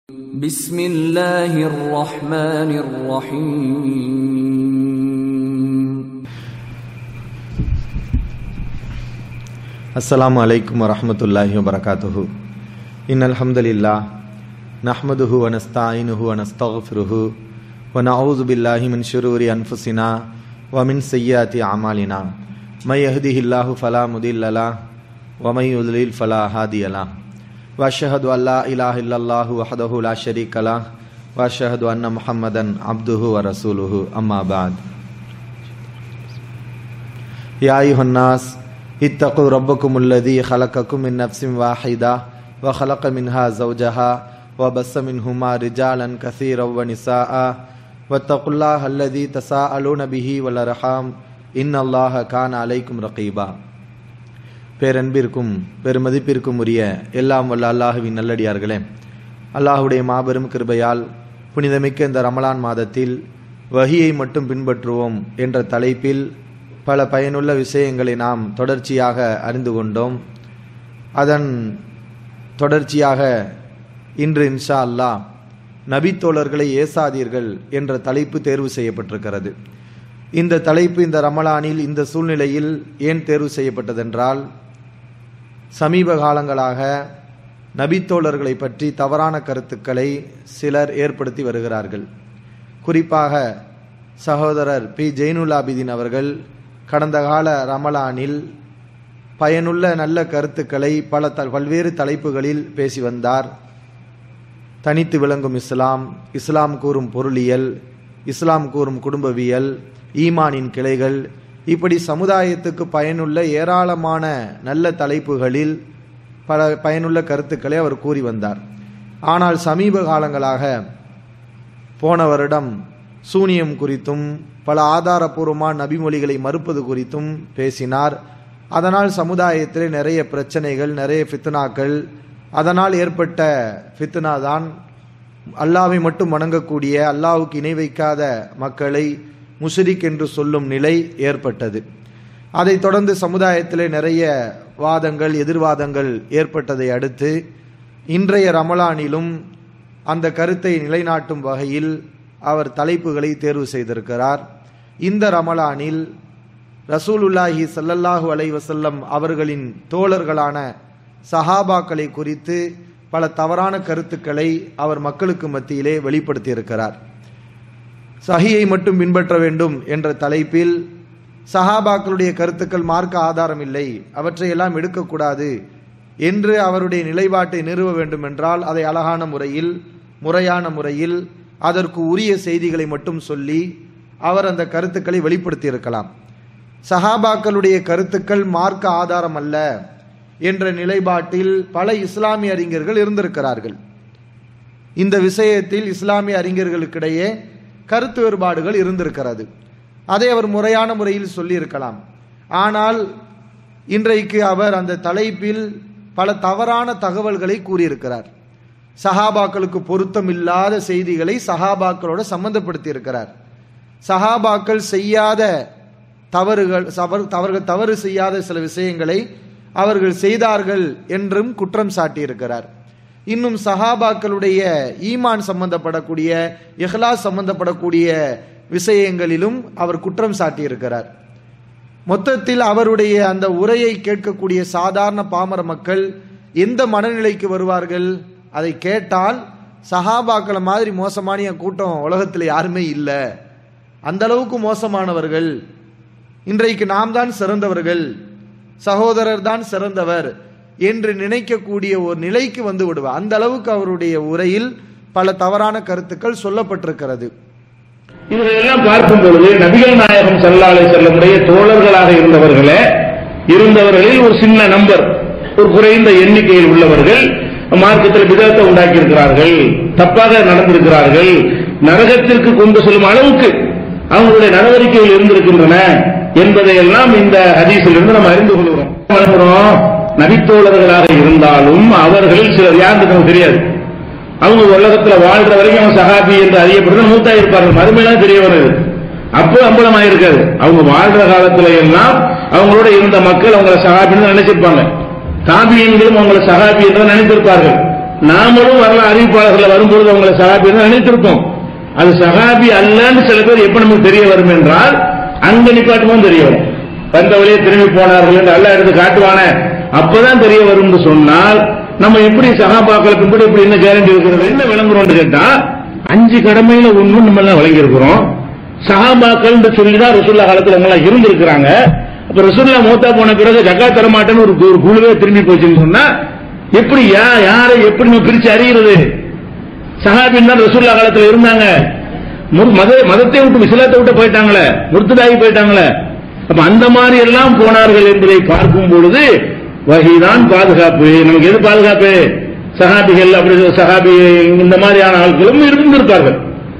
بسم الله الرحمن الرحيم السلام عليكم ورحمة الله وبركاته إن الحمد لله نحمده ونستعينه ونستغفره ونعوذ بالله من شرور أنفسنا ومن سيئات أعمالنا من يهده الله فلا مضل له ومن يضلل فلا هادي له وأشهد أن لا إله إلا الله وحده لا شريك له وأشهد أن محمدا عبده ورسوله أما بعد يا أيها الناس اتقوا ربكم الذي خلقكم من نفس واحدة وخلق منها زوجها وبس منهما رجالا كثيرا ونساء واتقوا الله الذي تساءلون به والأرحام إن الله كان عليكم رقيبا பேரன்பிற்கும் பெருமதிப்பிற்கும் உரிய எல்லாம் வல்ல அல்லாஹுவின் நல்லடியார்களே அல்லாஹுடைய மாபெரும் கிருபையால் புனிதமிக்க இந்த ரமலான் மாதத்தில் வகியை மட்டும் பின்பற்றுவோம் என்ற தலைப்பில் பல பயனுள்ள விஷயங்களை நாம் தொடர்ச்சியாக அறிந்து கொண்டோம் அதன் தொடர்ச்சியாக இன்று இன்ஷா அல்லாஹ் நபித்தோழர்களை ஏசாதீர்கள் என்ற தலைப்பு தேர்வு செய்யப்பட்டிருக்கிறது இந்த தலைப்பு இந்த ரமலானில் இந்த சூழ்நிலையில் ஏன் தேர்வு செய்யப்பட்டதென்றால் சமீப காலங்களாக நபித்தோழர்களை பற்றி தவறான கருத்துக்களை சிலர் ஏற்படுத்தி வருகிறார்கள் குறிப்பாக சகோதரர் பி ஜெயினுல்லாபிதீன் அவர்கள் கடந்த கால ரமலானில் பயனுள்ள நல்ல கருத்துக்களை பல த பல்வேறு தலைப்புகளில் பேசி வந்தார் தனித்து விளங்கும் இஸ்லாம் இஸ்லாம் கூறும் பொருளியல் இஸ்லாம் கூறும் குடும்பவியல் ஈமானின் கிளைகள் இப்படி சமுதாயத்துக்கு பயனுள்ள ஏராளமான நல்ல தலைப்புகளில் பல பயனுள்ள கருத்துக்களை அவர் கூறி வந்தார் ஆனால் சமீப காலங்களாக போன வருடம் சூனியம் குறித்தும் பல ஆதாரபூர்வமான நபிமொழிகளை மறுப்பது குறித்தும் பேசினார் அதனால் சமுதாயத்தில் நிறைய பிரச்சனைகள் நிறைய ஃபித்னாக்கள் அதனால் ஏற்பட்ட ஃபித்னா தான் அல்லாவை மட்டும் வணங்கக்கூடிய அல்லாவுக்கு இணை வைக்காத மக்களை முஷரிக் என்று சொல்லும் நிலை ஏற்பட்டது அதைத் தொடர்ந்து சமுதாயத்திலே நிறைய வாதங்கள் எதிர்வாதங்கள் ஏற்பட்டதை அடுத்து இன்றைய ரமலானிலும் அந்த கருத்தை நிலைநாட்டும் வகையில் அவர் தலைப்புகளை தேர்வு செய்திருக்கிறார் இந்த ரமலானில் ரசூலுல்லாஹி சல்லல்லாஹு அலைவசல்லம் அவர்களின் தோழர்களான சஹாபாக்களை குறித்து பல தவறான கருத்துக்களை அவர் மக்களுக்கு மத்தியிலே வெளிப்படுத்தியிருக்கிறார் சஹியை மட்டும் பின்பற்ற வேண்டும் என்ற தலைப்பில் சஹாபாக்களுடைய கருத்துக்கள் மார்க்க ஆதாரம் இல்லை அவற்றையெல்லாம் எடுக்கக்கூடாது என்று அவருடைய நிலைப்பாட்டை நிறுவ வேண்டும் என்றால் அதை அழகான முறையில் முறையான முறையில் அதற்கு உரிய செய்திகளை மட்டும் சொல்லி அவர் அந்த கருத்துக்களை வெளிப்படுத்தி இருக்கலாம் சஹாபாக்களுடைய கருத்துக்கள் மார்க்க ஆதாரம் அல்ல என்ற நிலைப்பாட்டில் பல இஸ்லாமிய அறிஞர்கள் இருந்திருக்கிறார்கள் இந்த விஷயத்தில் இஸ்லாமிய அறிஞர்களுக்கிடையே கருத்து வேறுபாடுகள் இருந்திருக்கிறது அதை அவர் முறையான முறையில் சொல்லியிருக்கலாம் ஆனால் இன்றைக்கு அவர் அந்த தலைப்பில் பல தவறான தகவல்களை கூறியிருக்கிறார் சஹாபாக்களுக்கு பொருத்தம் இல்லாத செய்திகளை சஹாபாக்களோட சம்பந்தப்படுத்தி இருக்கிறார் சஹாபாக்கள் செய்யாத தவறுகள் அவர்கள் தவறு செய்யாத சில விஷயங்களை அவர்கள் செய்தார்கள் என்றும் குற்றம் சாட்டியிருக்கிறார் இன்னும் சஹாபாக்களுடைய ஈமான் சம்பந்தப்படக்கூடிய இஹ்லாஸ் சம்பந்தப்படக்கூடிய விஷயங்களிலும் அவர் குற்றம் சாட்டியிருக்கிறார் மொத்தத்தில் அவருடைய அந்த உரையை கேட்கக்கூடிய சாதாரண பாமர மக்கள் எந்த மனநிலைக்கு வருவார்கள் அதை கேட்டால் சஹாபாக்களை மாதிரி மோசமான கூட்டம் உலகத்தில் யாருமே இல்லை அந்த அளவுக்கு மோசமானவர்கள் இன்றைக்கு நாம் தான் சிறந்தவர்கள் சகோதரர் தான் சிறந்தவர் என்று நினைக்கக்கூடிய ஒரு நிலைக்கு வந்து விடுவார் அந்த அளவுக்கு அவருடைய உரையில் பல தவறான கருத்துக்கள் சொல்லப்பட்டிருக்கிறது இவர்களெல்லாம் பார்க்கும் பொழுது நபிகள் நாயகம் சல்லாலை செல்லமுடைய தோழர்களாக இருந்தவர்களே இருந்தவர்களில் ஒரு சின்ன நம்பர் ஒரு குறைந்த எண்ணிக்கையில் உள்ளவர்கள் மார்க்கத்தில் விதத்தை உண்டாக்கி இருக்கிறார்கள் தப்பாக நடந்திருக்கிறார்கள் நரகத்திற்கு கொண்டு செல்லும் அளவுக்கு அவங்களுடைய நடவடிக்கைகள் இருந்திருக்கின்றன என்பதையெல்லாம் இந்த ஹதீஸிலிருந்து நம்ம அறிந்து கொள்கிறோம் நபித்தோழர்களாக இருந்தாலும் அவர்களில் சிலர் யாருக்கு நமக்கு தெரியாது அவங்க உலகத்துல வாழ்ற வரைக்கும் அவங்க சகாபி என்று அறியப்படுறது மூத்தா இருப்பார்கள் மறுமையில தெரிய வருது அப்போ அம்பலம் ஆயிருக்காது அவங்க வாழ்ற காலத்துல எல்லாம் அவங்களோட இருந்த மக்கள் அவங்கள சகாபின்னு நினைச்சிருப்பாங்க தாபியன்களும் அவங்கள சகாபி என்று நினைத்திருப்பார்கள் நாமளும் வரல அறிவிப்பாளர்கள் வரும்பொழுது அவங்களை சகாபி நினைத்திருப்போம் அது சகாபி அல்லன்னு சில பேர் எப்ப நமக்கு தெரிய வரும் என்றால் அங்க நிப்பாட்டுமோ தெரிய வரும் வந்த வழியே திரும்பி போனார்கள் என்று அல்ல எடுத்து காட்டுவானே அப்பதான் தெரிய வரும்னு சொன்னால் நம்ம எப்படி சகாபாக்களுக்கு கூட இப்படி என்ன கேரண்டி இருக்கிறது என்ன விளங்குறோம்னு கேட்டா அஞ்சு கடமையில ஒண்ணும் நம்ம எல்லாம் விளங்கி இருக்கிறோம் சகாபாக்கள் சொல்லிதான் ரசுல்லா காலத்துல அவங்க எல்லாம் இருந்திருக்கிறாங்க அப்ப ரசுல்லா மூத்தா போன பிறகு ஜக்கா தர மாட்டேன்னு ஒரு ஒரு குழுவே திரும்பி போச்சுன்னு சொன்னா எப்படி யா யாரை எப்படி நம்ம பிரிச்சு அறிகிறது சஹாபின் தான் ரசூல்லா காலத்துல இருந்தாங்க முர்- மத மதத்தை விட்டு இஸ்லாத்தை விட்டு போயிட்டாங்களே முர்த்ததாகி போயிட்டாங்களே அப்ப அந்த மாதிரி எல்லாம் போனார்கள் என்பதை பார்க்கும் பொழுது வகைதான் பாதுகாப்பு நமக்கு எது பாதுகாப்பு சஹாபிகள் அப்படி சஹாபி இந்த மாதிரியான ஆட்களும் இருந்திருப்பார்கள்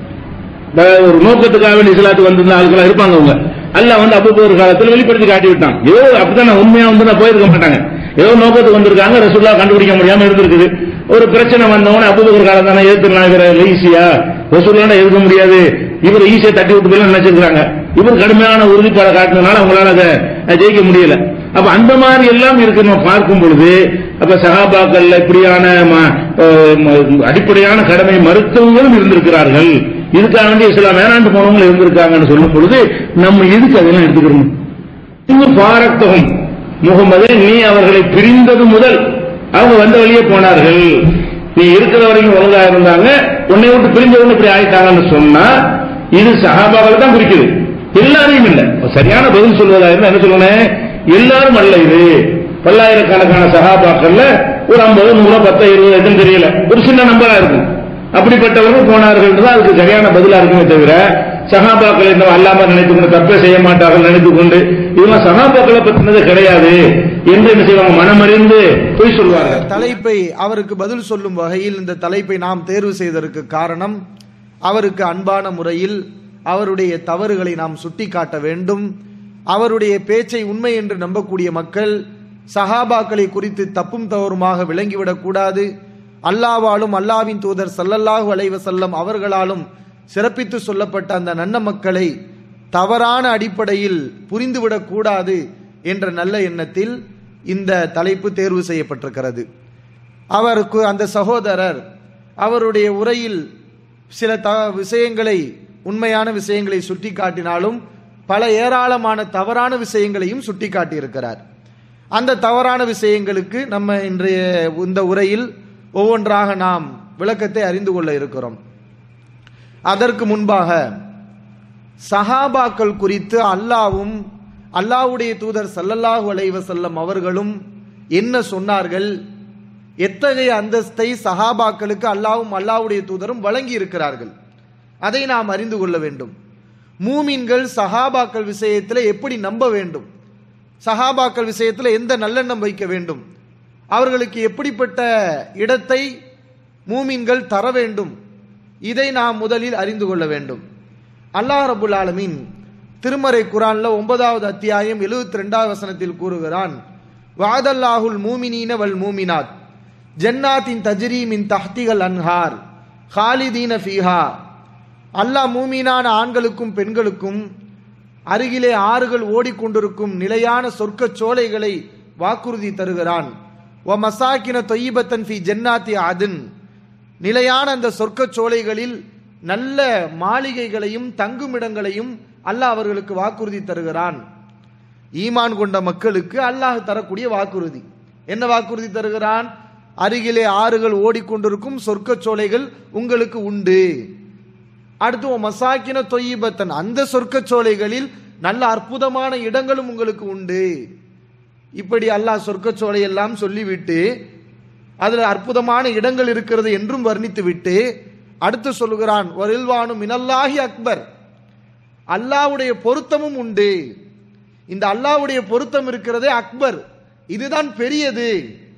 அதாவது ஒரு நோக்கத்துக்காக வேண்டி இஸ்லாத்துக்கு வந்திருந்த ஆட்களா இருப்பாங்க அவங்க அல்லாஹ் வந்து அபுபக்கர் காலத்துல வெளிப்படுத்தி காட்டி விட்டான் ஏதோ அப்படித்தான் உண்மையா வந்து போயிருக்க மாட்டாங்க ஏதோ நோக்கத்துக்கு வந்திருக்காங்க ரசூல்லா கண்டுபிடிக்க முடியாம இருந்திருக்குது ஒரு பிரச்சனை வந்தவன அபுபக்கர் காலம் தானே எதிர்த்துலாம் இவர ஈஸியா ரசூல்லா எதிர்க்க முடியாது இவர் ஈஸியா தட்டி விட்டு போய் நினைச்சிருக்காங்க இவர் கடுமையான உறுதிப்பாடை காட்டினதுனால அவங்களால அதை ஜெயிக்க முடியல அப்ப அந்த மாதிரி எல்லாம் இருக்கு நம்ம பார்க்கும் பொழுது அப்ப சகாபாக்கள்ல இப்படியான ம- அஹ் ம- அடிப்படையான கடமை மருத்துவங்களும் இருந்திருக்கிறார்கள் இதுக்காக வேண்டி இஸ்லாம் வேணாண்டு போனவங்க இருந்திருக்காங்கன்னு சொல்லும் பொழுது நம்ம எதுக்கு அதெல்லாம் எடுத்துக்கிறோம் இங்கு பாரத்தகம் முகமதே நீ அவர்களை பிரிந்தது முதல் அவங்க வந்த வழியே போனார்கள் நீ இருக்கிற வரைக்கும் ஒழுங்கா இருந்தாங்க உன்னை விட்டு பிரிஞ்சவங்க இப்படி ஆயிட்டாங்கன்னு சொன்னா இது சகாபாக்கள் தான் குறிக்குது எல்லாரையும் இல்ல சரியான பதில் சொல்வதா இருந்தா என்ன சொல்லணும் எல்லாரும் அல்ல இது பல்லாயிரக்கணக்கான சகாபாக்கள்ல ஒரு ஐம்பது நூறு பத்து இருபது எதுன்னு தெரியல ஒரு சின்ன நம்பரா இருக்கும் அப்படிப்பட்டவர்கள் போனார்கள் தான் அதுக்கு சரியான பதிலா இருக்குமே தவிர சகாபாக்கள் என்ன அல்லாம நினைத்து கொண்டு தப்பே செய்ய மாட்டார்கள் நினைத்துக் கொண்டு இதெல்லாம் சகாபாக்களை பத்தினது கிடையாது என்று என்ன செய்வாங்க மனமறிந்து பொய் சொல்வார்கள் தலைப்பை அவருக்கு பதில் சொல்லும் வகையில் இந்த தலைப்பை நாம் தேர்வு செய்ததற்கு காரணம் அவருக்கு அன்பான முறையில் அவருடைய தவறுகளை நாம் சுட்டிக்காட்ட வேண்டும் அவருடைய பேச்சை உண்மை என்று நம்பக்கூடிய மக்கள் சஹாபாக்களை குறித்து தப்பும் தவறுமாக விளங்கிவிடக் கூடாது அல்லாவாலும் அல்லாவின் தூதர் ஸல்லல்லாஹு அலைஹி வஸல்லம் அவர்களாலும் சிறப்பித்து சொல்லப்பட்ட அந்த நன்ன மக்களை தவறான அடிப்படையில் புரிந்துவிடக் கூடாது என்ற நல்ல எண்ணத்தில் இந்த தலைப்பு தேர்வு செய்யப்பட்டிருக்கிறது அவருக்கு அந்த சகோதரர் அவருடைய உரையில் சில த விஷயங்களை உண்மையான விஷயங்களை சுட்டிக்காட்டினாலும் பல ஏராளமான தவறான விஷயங்களையும் சுட்டிக்காட்டியிருக்கிறார் அந்த தவறான விஷயங்களுக்கு நம்ம இன்றைய இந்த உரையில் ஒவ்வொன்றாக நாம் விளக்கத்தை அறிந்து கொள்ள இருக்கிறோம் அதற்கு முன்பாக சஹாபாக்கள் குறித்து அல்லாவும் அல்லாஹ்வுடைய தூதர் ஸல்லல்லாஹு அலைஹி வஸல்லம் அவர்களும் என்ன சொன்னார்கள் எத்தகைய அந்தஸ்தை சஹாபாக்களுக்கு அல்லாவும் அல்லாஹ்வுடைய தூதரும் வழங்கி இருக்கிறார்கள் அதை நாம் அறிந்து கொள்ள வேண்டும் மூமின்கள் சஹாபாக்கள் விஷயத்தில் எப்படி நம்ப வேண்டும் சஹாபாக்கள் விஷயத்தில் எந்த நல்லெண்ணம் வைக்க வேண்டும் அவர்களுக்கு எப்படிப்பட்ட இடத்தை மூமின்கள் தர வேண்டும் இதை நாம் முதலில் அறிந்து கொள்ள வேண்டும் அல்லாஹ் ரபுல் ஆலமீன் திருமறை குரான்ல ஒன்பதாவது அத்தியாயம் எழுபத்தி ரெண்டாவது வசனத்தில் கூறுகிறான் வாதல்லாஹுல் மூமினீன வல் மூமினாத் ஜன்னாத்தின் தஜ்ரீமின் தஹ்திகள் அன்ஹார் ஹாலிதீன ஃபீஹா அல்லாஹ் மூமீனான ஆண்களுக்கும் பெண்களுக்கும் அருகிலே ஆறுகள் ஓடிக்கொண்டிருக்கும் நிலையான சொர்க்கச் சோலைகளை வாக்குறுதி தருகிறான் ஒ மசாக்கின தொய்யபத்தன் ஃபி ஜன்னாத்தி அதின் நிலையான அந்த சொர்க்கச் சோலைகளில் நல்ல மாளிகைகளையும் தங்குமிடங்களையும் அல்லாஹ் அவர்களுக்கு வாக்குறுதி தருகிறான் ஈமான் கொண்ட மக்களுக்கு அல்லாஹ் தரக்கூடிய வாக்குறுதி என்ன வாக்குறுதி தருகிறான் அருகிலே ஆறுகள் ஓடிக்கொண்டிருக்கும் சொர்க்கச் சோலைகள் உங்களுக்கு உண்டு அடுத்து உன் மசாக்கின தொய்யபத்தன் அந்த சொர்க்கச் சோலைகளில் நல்ல அற்புதமான இடங்களும் உங்களுக்கு உண்டு இப்படி அல்லாஹ் சொர்க்கச் சோலை எல்லாம் சொல்லிவிட்டு அதுல அற்புதமான இடங்கள் இருக்கிறது என்றும் வர்ணித்து விட்டு அடுத்து சொல்லுகிறான் வரில்வானும் மினல்லாஹி அக்பர் அல்லாஹ்வுடைய பொருத்தமும் உண்டு இந்த அல்லாஹ்வுடைய பொருத்தம் இருக்கிறதே அக்பர் இதுதான் பெரியது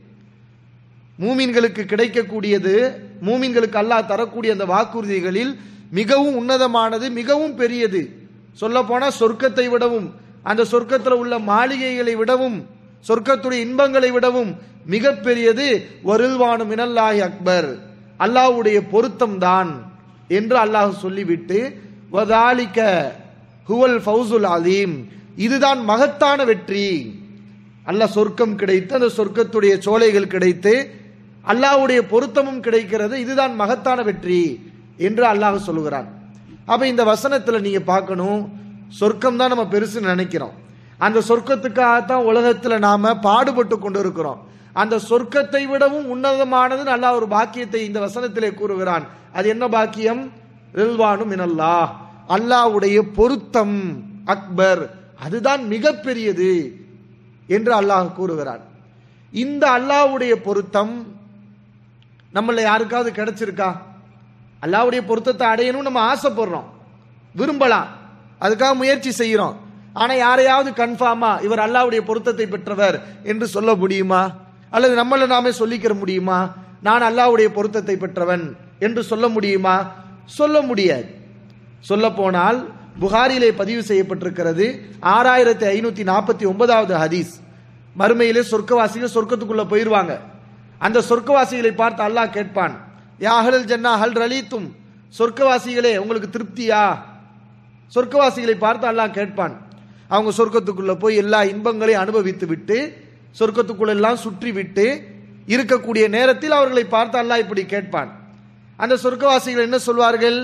மூமின்களுக்கு கிடைக்கக்கூடியது மூமின்களுக்கு அல்லாஹ் தரக்கூடிய அந்த வாக்குறுதிகளில் மிகவும் உன்னதமானது மிகவும் பெரியது சொல்ல போனா சொர்க்கத்தை விடவும் அந்த சொர்க்கத்தில் உள்ள மாளிகைகளை விடவும் சொர்க்கத்துடைய இன்பங்களை விடவும் மிக பெரியது வருல்வானு மினல்லாஹி அக்பர் அல்லாஹ்வுடைய பொருத்தம் தான் என்று அல்லாஹ் சொல்லிவிட்டு வதாலிக்க ஹுவல் ஃபவுசுல் அலீம் இதுதான் மகத்தான வெற்றி அல்லாஹ் சொர்க்கம் கிடைத்து அந்த சொர்க்கத்துடைய சோலைகள் கிடைத்து அல்லாஹ்வுடைய பொருத்தமும் கிடைக்கிறது இதுதான் மகத்தான வெற்றி என்று அல்லாஹ் சொல்லுகிறான் அப்ப இந்த வசனத்துல நீங்க பார்க்கணும் சொர்க்கம் தான் நம்ம பெருசுன்னு நினைக்கிறோம் அந்த சொர்க்கத்துக்காகத்தான் உலகத்துல நாம பாடுபட்டு கொண்டு இருக்கிறோம் அந்த சொர்க்கத்தை விடவும் உன்னதமானதுன்னு அல்லாஹ் ஒரு பாக்கியத்தை இந்த வசனத்திலே கூறுகிறான் அது என்ன பாக்கியம் ரில்வானு மினல்லாஹ் அல்லாஹ்வுடைய பொருத்தம் அக்பர் அதுதான் மிகப்பெரியது என்று அல்லாஹ் கூறுகிறான் இந்த அல்லாஹ்வுடைய பொருத்தம் நம்மள யாருக்காவது கிடைச்சிருக்கா அல்லாஹ்வுடைய பொருத்தத்தை அடையணும் நம்ம ஆசைப்படுறோம் விரும்பலாம் அதுக்காக முயற்சி செய்கிறோம் ஆனா யாரையாவது கன்ஃபார்மா இவர் அல்லாஹ்வுடைய பொருத்தத்தை பெற்றவர் என்று சொல்ல முடியுமா அல்லது நம்மள நாமே சொல்லிக்கிற முடியுமா நான் அல்லாஹ்வுடைய பொருத்தத்தை பெற்றவன் என்று சொல்ல முடியுமா சொல்ல முடியாது சொல்ல போனால் புகாரிலே பதிவு செய்யப்பட்டிருக்கிறது ஆறாயிரத்தி ஐநூத்தி நாற்பத்தி ஒன்பதாவது ஹதீஸ் மறுமையிலே சொர்க்கவாசிகள் சொர்க்கத்துக்குள்ள போயிருவாங்க அந்த சொர்க்கவாசிகளை பார்த்து அல்லாஹ் கேட்பான் யா அஹ்லல் ஜன்னா ஹல் ரலீத்தும் சொர்க்கவாசிகளே உங்களுக்கு திருப்தியா சொர்க்கவாசிகளை பார்த்து அல்லாஹ் கேட்பான் அவங்க சொர்க்கத்துக்குள்ள போய் எல்லா இன்பங்களையும் அனுபவித்து விட்டு சொர்க்கத்துக்குள்ள எல்லாம் சுற்றி விட்டு இருக்கக்கூடிய நேரத்தில் அவர்களை பார்த்து அல்லாஹ் இப்படி கேட்பான் அந்த சொர்க்கவாசிகள் என்ன சொல்வார்கள்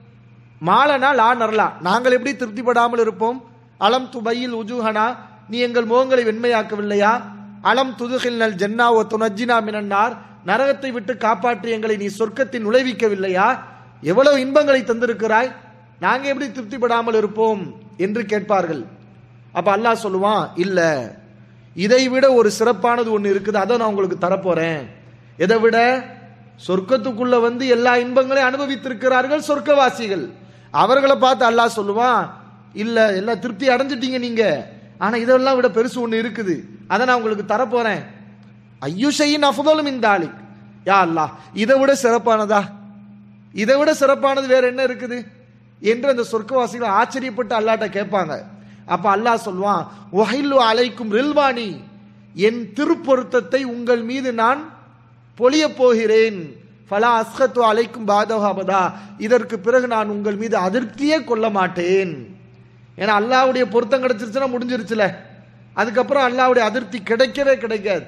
மாலனா லா நர்லா நாங்கள் எப்படி திருப்திப்படாமல் இருப்போம் அலம் துபையில் உஜுஹனா நீ எங்கள் முகங்களை வெண்மையாக்கவில்லையா அலம் துதுகில் நல் ஜன்னா ஓ துனஜினா மினன்னார் நரகத்தை விட்டு காப்பாற்றி எங்களை நீ சொர்க்கத்தில் நுழைவிக்கவில்லையா எவ்வளவு இன்பங்களை தந்திருக்கிறாய் நாங்க எப்படி திருப்திப்படாமல் இருப்போம் என்று கேட்பார்கள் அப்ப அல்லாஹ் சொல்லுவான் இல்ல இதை விட ஒரு சிறப்பானது ஒன்று இருக்குது அதை நான் உங்களுக்கு தரப்போறேன் எதை விட சொர்க்கத்துக்குள்ள வந்து எல்லா இன்பங்களையும் அனுபவித்திருக்கிறார்கள் சொர்க்கவாசிகள் அவர்களை பார்த்து அல்லாஹ் சொல்லுவான் இல்ல எல்லாம் திருப்தி அடைஞ்சிட்டீங்க நீங்க ஆனா இதெல்லாம் விட பெருசு ஒண்ணு இருக்குது அதை நான் உங்களுக்கு தரப்போறேன் ஐயுஷையின் அஃதலும் இந்த ஆலிக் யா அல்லாஹ் இதை விட சிறப்பானதா இதை விட சிறப்பானது வேற என்ன இருக்குது என்று அந்த சொர்க்கவாசிகள் ஆச்சரியப்பட்டு அல்லாட்ட கேட்பாங்க அப்ப அல்லாஹ் சொல்வான் ஒஹில்லு அலைக்கும் ரில்வானி என் திருப்பொருத்தத்தை உங்கள் மீது நான் பொழிய போகிறேன் ஃபலா அஸ்கத்து அலைக்கும் பாதகாபதா இதற்கு பிறகு நான் உங்கள் மீது அதிருப்தியே கொள்ள மாட்டேன் ஏன்னா அல்லாவுடைய பொருத்தம் கிடைச்சிருச்சுன்னா முடிஞ்சிருச்சுல அதுக்கப்புறம் அல்லாவுடைய அதிருப்தி கிடைக்கவே கிடைக்காது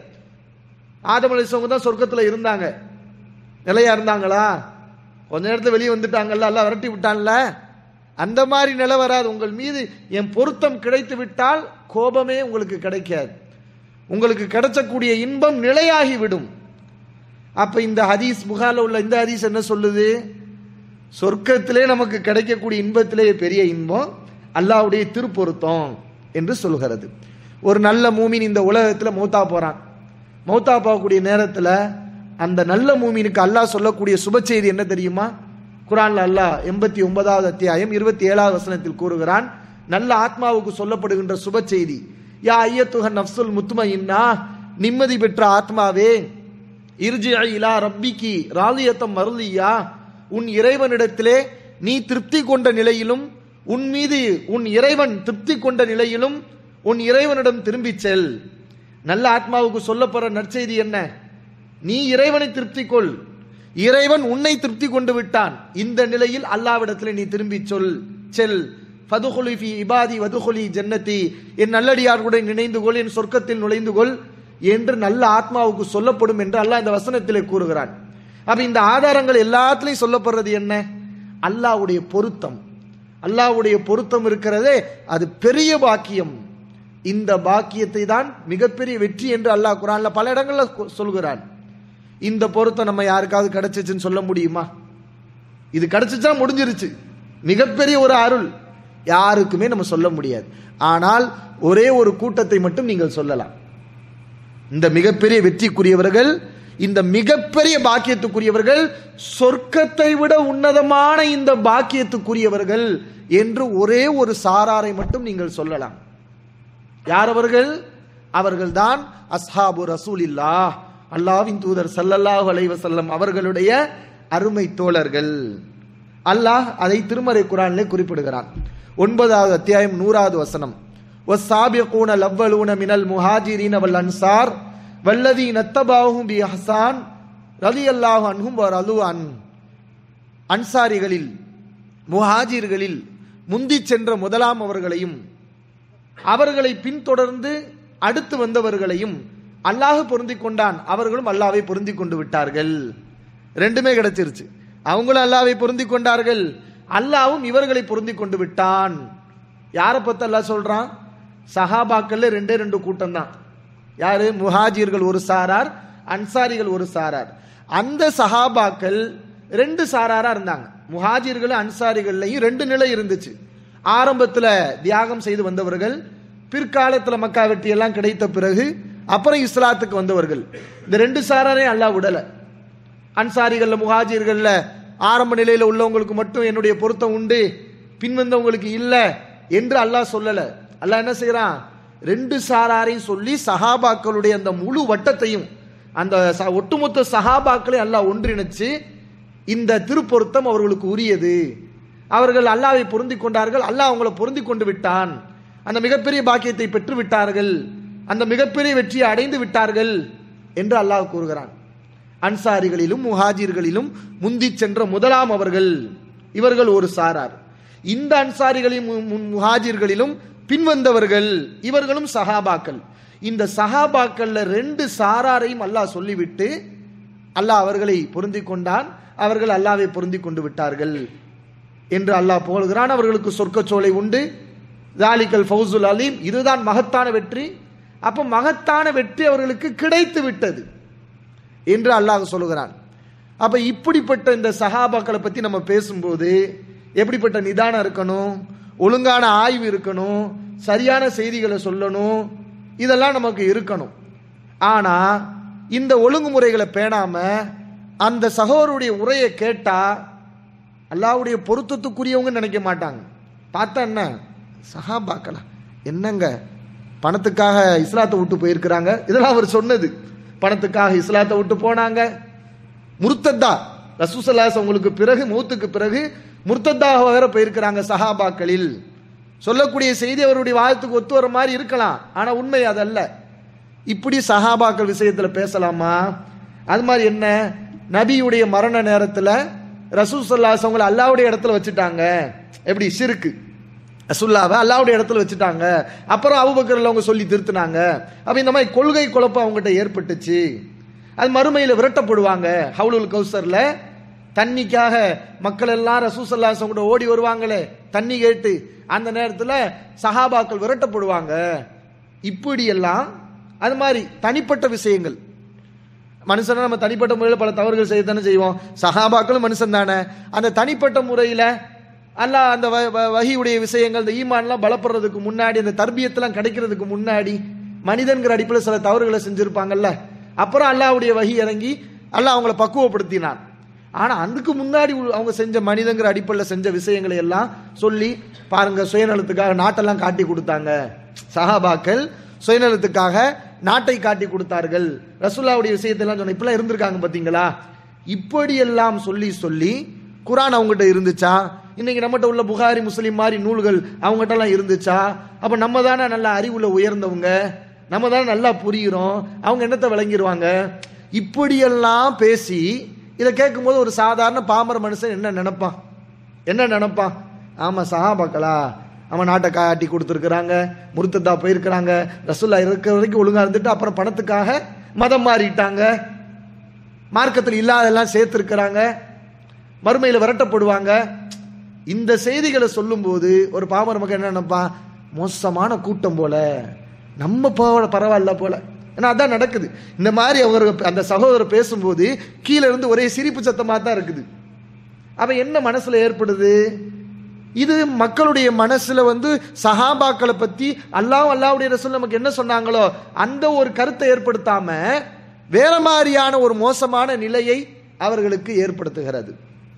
ஆதம் அலிசவங்க தான் சொர்க்கத்துல இருந்தாங்க நிலையா இருந்தாங்களா கொஞ்ச நேரத்துல வெளியே வந்துட்டாங்கல்ல எல்லாம் விரட்டி விட்டான்ல அந்த மாதிரி நிலை வராது உங்கள் மீது என் பொருத்தம் கிடைத்து விட்டால் கோபமே உங்களுக்கு கிடைக்காது உங்களுக்கு கிடைச்சக்கூடிய இன்பம் நிலையாகி விடும் அப்ப இந்த ஹதீஸ் புகால உள்ள இந்த ஹதீஸ் என்ன சொல்லுது சொர்க்கத்திலே நமக்கு கிடைக்கக்கூடிய இன்பத்திலே பெரிய இன்பம் அல்லாவுடைய திருப்பொருத்தம் என்று சொல்கிறது ஒரு நல்ல மூமின் இந்த உலகத்துல மௌத்தா போறான் மௌத்தா போகக்கூடிய நேரத்துல அந்த நல்ல மூமினுக்கு அல்லாஹ் சொல்லக்கூடிய சுப செய்தி என்ன தெரியுமா குரான்ல அல்லாஹ் எண்பத்தி ஒன்பதாவது அத்தியாயம் இருபத்தி ஏழாவது வசனத்தில் கூறுகிறான் நல்ல ஆத்மாவுக்கு சொல்லப்படுகின்ற சுப செய்தி யா ஐயத்துக நப்சுல் முத்துமையின்னா நிம்மதி பெற்ற ஆத்மாவே இர்ஜி இலா ரப்பிக்கு ராலியத்தம் மருளியா உன் இறைவனிடத்திலே நீ திருப்தி கொண்ட நிலையிலும் உன் மீது உன் இறைவன் திருப்தி கொண்ட நிலையிலும் உன் இறைவனிடம் திரும்பிச் செல் நல்ல ஆத்மாவுக்கு சொல்லப்படுற நற்செய்தி என்ன நீ இறைவனை திருப்தி கொள் இறைவன் உன்னை திருப்தி கொண்டு விட்டான் இந்த நிலையில் அல்லாவிடத்தில் நீ திரும்பி சொல் செல் ஃபதுகுலி ஃபி இபாதி வதுகுலி ஜன்னதி என் நல்லடியார்களுடன் நினைந்து கொள் என் சொர்க்கத்தில் நுழைந்து கொள் என்று நல்ல ஆத்மாவுக்கு சொல்லப்படும் என்று அல்லாஹ் இந்த வசனத்திலே கூறுகிறான் அப்ப இந்த ஆதாரங்கள் எல்லாத்துலயும் சொல்லப்படுறது என்ன அல்லாஹ்வுடைய பொருத்தம் அல்லாஹ்வுடைய பொருத்தம் இருக்கிறதே அது பெரிய பாக்கியம் இந்த பாக்கியத்தை தான் மிகப்பெரிய வெற்றி என்று அல்லாஹ் குரான்ல பல இடங்கள்ல கு- சொல்கிறான் இந்த பொருத்தம் நம்ம யாருக்காவது கிடைச்சிச்சுன்னு சொல்ல முடியுமா இது கிடைச்சிச்சா முடிஞ்சிருச்சு மிகப்பெரிய ஒரு அருள் யாருக்குமே நம்ம சொல்ல முடியாது ஆனால் ஒரே ஒரு கூட்டத்தை மட்டும் நீங்கள் சொல்லலாம் இந்த மிகப்பெரிய வெற்றிக்குரியவர்கள் இந்த மிகப்பெரிய பாக்கியத்துக்குரியவர்கள் சொர்க்கத்தை விட உன்னதமான இந்த பாக்கியத்துக்குரியவர்கள் என்று ஒரே ஒரு சாராரை மட்டும் நீங்கள் சொல்லலாம் யார் அவர்கள் அவர்கள்தான் அஸ்ஹாபு ரசூலில்லா அல்லாஹ்வின் தூதர் ஸல்லல்லாஹு அலைஹி வஸல்லம் அவர்களுடைய அருமை தோழர்கள் அல்லாஹ் அதை திருமறை குரானிலே குறிப்பிடுகிறான் ஒன்பதாவது அத்தியாயம் நூறாவது வசனம் والسابقون الأولون من المهاجرين والأنصار والذين اتبعوهم بإحسان رضي الله عنهم ورضوا عنه அன்சாரிகளில் முஹாஜிர்களில் முந்திச் சென்ற முதலாம் அவர்களையும் அவர்களை பின்தொடர்ந்து அடுத்து வந்தவர்களையும் அல்லாஹ் பொருந்தி கொண்டான் அவர்களும் அல்லாவை பொருந்தி கொண்டு விட்டார்கள் ரெண்டுமே கிடைச்சிருச்சு அவங்களும் அல்லாவை பொருந்தி கொண்டார்கள் அல்லாவும் இவர்களை பொருந்தி கொண்டு விட்டான் யாரை பத்தி அல்லாஹ் சொல்றான் சஹாபாக்கள்ல ரெண்டே ரெண்டு கூட்டம் தான் யாரு முஹாஜிர்கள் ஒரு சாரார் அன்சாரிகள் ஒரு சாரார் அந்த சஹாபாக்கள் ரெண்டு சாராரா இருந்தாங்க முஹாஜிர்கள் அன்சாரிகள்லையும் ரெண்டு நிலை இருந்துச்சு ஆரம்பத்துல தியாகம் செய்து வந்தவர்கள் பிற்காலத்துல மக்கா வெற்றி எல்லாம் கிடைத்த பிறகு அப்புறம் இஸ்லாத்துக்கு வந்தவர்கள் இந்த ரெண்டு சாராரையும் அல்லாஹ் விடல அன்சாரிகள்ல முஹாஜிர்கள்ல ஆரம்ப நிலையில உள்ளவங்களுக்கு மட்டும் என்னுடைய பொருத்தம் உண்டு பின்வந்தவங்களுக்கு இல்ல என்று அல்லாஹ் சொல்லல அல்லாஹ் என்ன செய்யறான் ரெண்டு சாராரையும் சொல்லி சஹாபாக்களுடைய அந்த முழு வட்டத்தையும் அந்த ச- ஒட்டுமொத்த சஹாபாக்களை அல்லாஹ் ஒன்றிணைச்சு இந்த திருப்பொருத்தம் அவர்களுக்கு உரியது அவர்கள் அல்லாவை பொருந்தி கொண்டார்கள் அல்லாஹ் அவங்களை பொருந்தி கொண்டு விட்டான் அந்த மிகப்பெரிய பாக்கியத்தை பெற்று விட்டார்கள் அந்த மிகப்பெரிய வெற்றியை அடைந்து விட்டார்கள் என்று அல்லாஹ் கூறுகிறான் அன்சாரிகளிலும் முஹாஜிர்களிலும் முந்தி சென்ற முதலாம் அவர்கள் இவர்கள் ஒரு சாரார் இந்த அன்சாரிகளிலும் மு- மு- முஹாஜிர்களிலும் பின்வந்தவர்கள் இவர்களும் சஹாபாக்கள் இந்த சஹாபாக்கள்ல ரெண்டு சாராரையும் அல்லாஹ் சொல்லிவிட்டு அல்லாஹ் அவர்களை பொருந்தி கொண்டான் அவர்கள் அல்லாவை பொருந்தி கொண்டு விட்டார்கள் என்று அல்லாஹ் புகழ்கிறான் அவர்களுக்கு சொர்க்கச்சோலை உண்டு தாலிக்கல் ஃபௌசுல் அலீம் இதுதான் மகத்தான வெற்றி அப்ப மகத்தான வெற்றி அவர்களுக்கு கிடைத்து விட்டது என்று அல்லாஹ் சொல்லுகிறான் அப்ப இப்படிப்பட்ட இந்த சஹாபாக்களை பத்தி நம்ம பேசும்போது எப்படிப்பட்ட நிதானம் இருக்கணும் ஒழுங்கான ஆய்வு இருக்கணும் சரியான செய்திகளை சொல்லணும் இதெல்லாம் நமக்கு இருக்கணும் ஆனா இந்த ஒழுங்குமுறைகளை பேணாம அந்த சகோதரருடைய உரையை கேட்டா அல்லாவுடைய பொருத்தத்துக்குரியவங்க நினைக்க மாட்டாங்க பார்த்தா என்ன சஹாபாக்களா என்னங்க பணத்துக்காக இஸ்லாத்தை விட்டு போயிருக்கிறாங்க இதெல்லாம் அவர் சொன்னது பணத்துக்காக இஸ்லாத்தை விட்டு போனாங்க முர்த்தத்தா ரசூசல்லாஸ் உங்களுக்கு பிறகு மௌத்துக்கு பிறகு முர்த்தத்தாக வேற போயிருக்கிறாங்க சஹாபாக்களில் சொல்லக்கூடிய செய்தி அவருடைய வாழ்த்துக்கு ஒத்து வர மாதிரி இருக்கலாம் ஆனா உண்மை அதல்ல இப்படி சஹாபாக்கள் விஷயத்துல பேசலாமா அது மாதிரி என்ன நபியுடைய மரண நேரத்துல ரசூல் சல்லாஸ் அவங்களை அல்லாவுடைய இடத்துல வச்சுட்டாங்க எப்படி சிறுக்கு ரசுல்லாவை அல்லாவுடைய இடத்துல வச்சுட்டாங்க அப்புறம் அபுபக்கர்ல அவங்க சொல்லி திருத்தினாங்க அப்ப இந்த மாதிரி கொள்கை குழப்பம் அவங்ககிட்ட ஏற்பட்டுச்சு அது மறுமையில விரட்டப்படுவாங்க ஹவுலுல் கௌசர்ல தண்ணிக்காக மக்கள் எல்லாம் ரசூசல்லாசம் கூட ஓடி வருவாங்களே தண்ணி கேட்டு அந்த நேரத்துல சஹாபாக்கள் விரட்டப்படுவாங்க இப்படி எல்லாம் அது மாதிரி தனிப்பட்ட விஷயங்கள் மனுஷனா நம்ம தனிப்பட்ட முறையில் பல தவறுகள் செய்யத்தானே செய்வோம் சஹாபாக்களும் மனுஷன் தானே அந்த தனிப்பட்ட முறையில் அல்லாஹ் அந்த வ- வ- வஹியுடைய விஷயங்கள் இந்த ஈமான்லாம் பலப்படுறதுக்கு முன்னாடி அந்த தர்பியத்தெல்லாம் கிடைக்கிறதுக்கு முன்னாடி மனிதன்கிற அடிப்படையில் சில தவறுகளை செஞ்சிருப்பாங்கல்ல அப்புறம் அல்லாஹ்வுடைய வஹி இறங்கி அல்லாஹ் அவங்கள பக்குவப்படுத்தினான் ஆனா அதுக்கு முன்னாடி உள்ள- அவங்க செஞ்ச மனிதங்கிற அடிப்படையில் செஞ்ச விஷயங்களை எல்லாம் சொல்லி பாருங்க சுயநலத்துக்காக நாட்டெல்லாம் காட்டி கொடுத்தாங்க சஹாபாக்கள் சுயநலத்துக்காக நாட்டை காட்டி கொடுத்தார்கள் ரசூல்லாவுடைய விஷயத்தெல்லாம் சொன்ன இப்பெல்லாம் இருந்திருக்காங்க பாத்தீங்களா இப்படியெல்லாம் சொல்லி சொல்லி குரான் அவங்ககிட்ட இருந்துச்சா இன்னைக்கு நம்மகிட்ட உள்ள புகாரி முஸ்லிம் மாதிரி நூல்கள் அவங்ககிட்ட எல்லாம் இருந்துச்சா அப்ப நம்ம தானே நல்ல அறிவுல உயர்ந்தவங்க நம்ம தானே நல்லா புரியுறோம் அவங்க என்னத்தை விளங்கிடுவாங்க இப்படியெல்லாம் பேசி இதை கேட்கும்போது ஒரு சாதாரண பாமர மனுஷன் என்ன நினைப்பான் என்ன நினைப்பான் ஆமா சஹாபாக்களா அவன் நாட்டை காட்டி கொடுத்துருக்குறாங்க முருத்ததா போயிருக்கிறாங்க ரசுல்லா இருக்கிற வரைக்கும் ஒழுங்கா இருந்துட்டு அப்புறம் பணத்துக்காக மதம் மாறிட்டாங்க மார்க்கத்தில் இல்லாதெல்லாம் சேர்த்துருக்கிறாங்க மறுமையில் விரட்டப்படுவாங்க இந்த செய்திகளை சொல்லும்போது ஒரு பாமர மக்கள் என்ன நினைப்பான் மோசமான கூட்டம் போல நம்ம போல பரவாயில்ல போல ஏன்னா அதான் நடக்குது இந்த மாதிரி அவர் அந்த சகோதரர் பேசும்போது கீழே இருந்து ஒரே சிரிப்பு சத்தமா தான் இருக்குது அப்ப என்ன மனசுல ஏற்படுது இது மக்களுடைய மனசுல வந்து சஹாபாக்களை பத்தி அல்லாஹ் அல்லாவுடைய ரசூல் நமக்கு என்ன சொன்னாங்களோ அந்த ஒரு கருத்தை ஏற்படுத்தாம வேற மாதிரியான ஒரு மோசமான நிலையை அவர்களுக்கு ஏற்படுத்துகிறது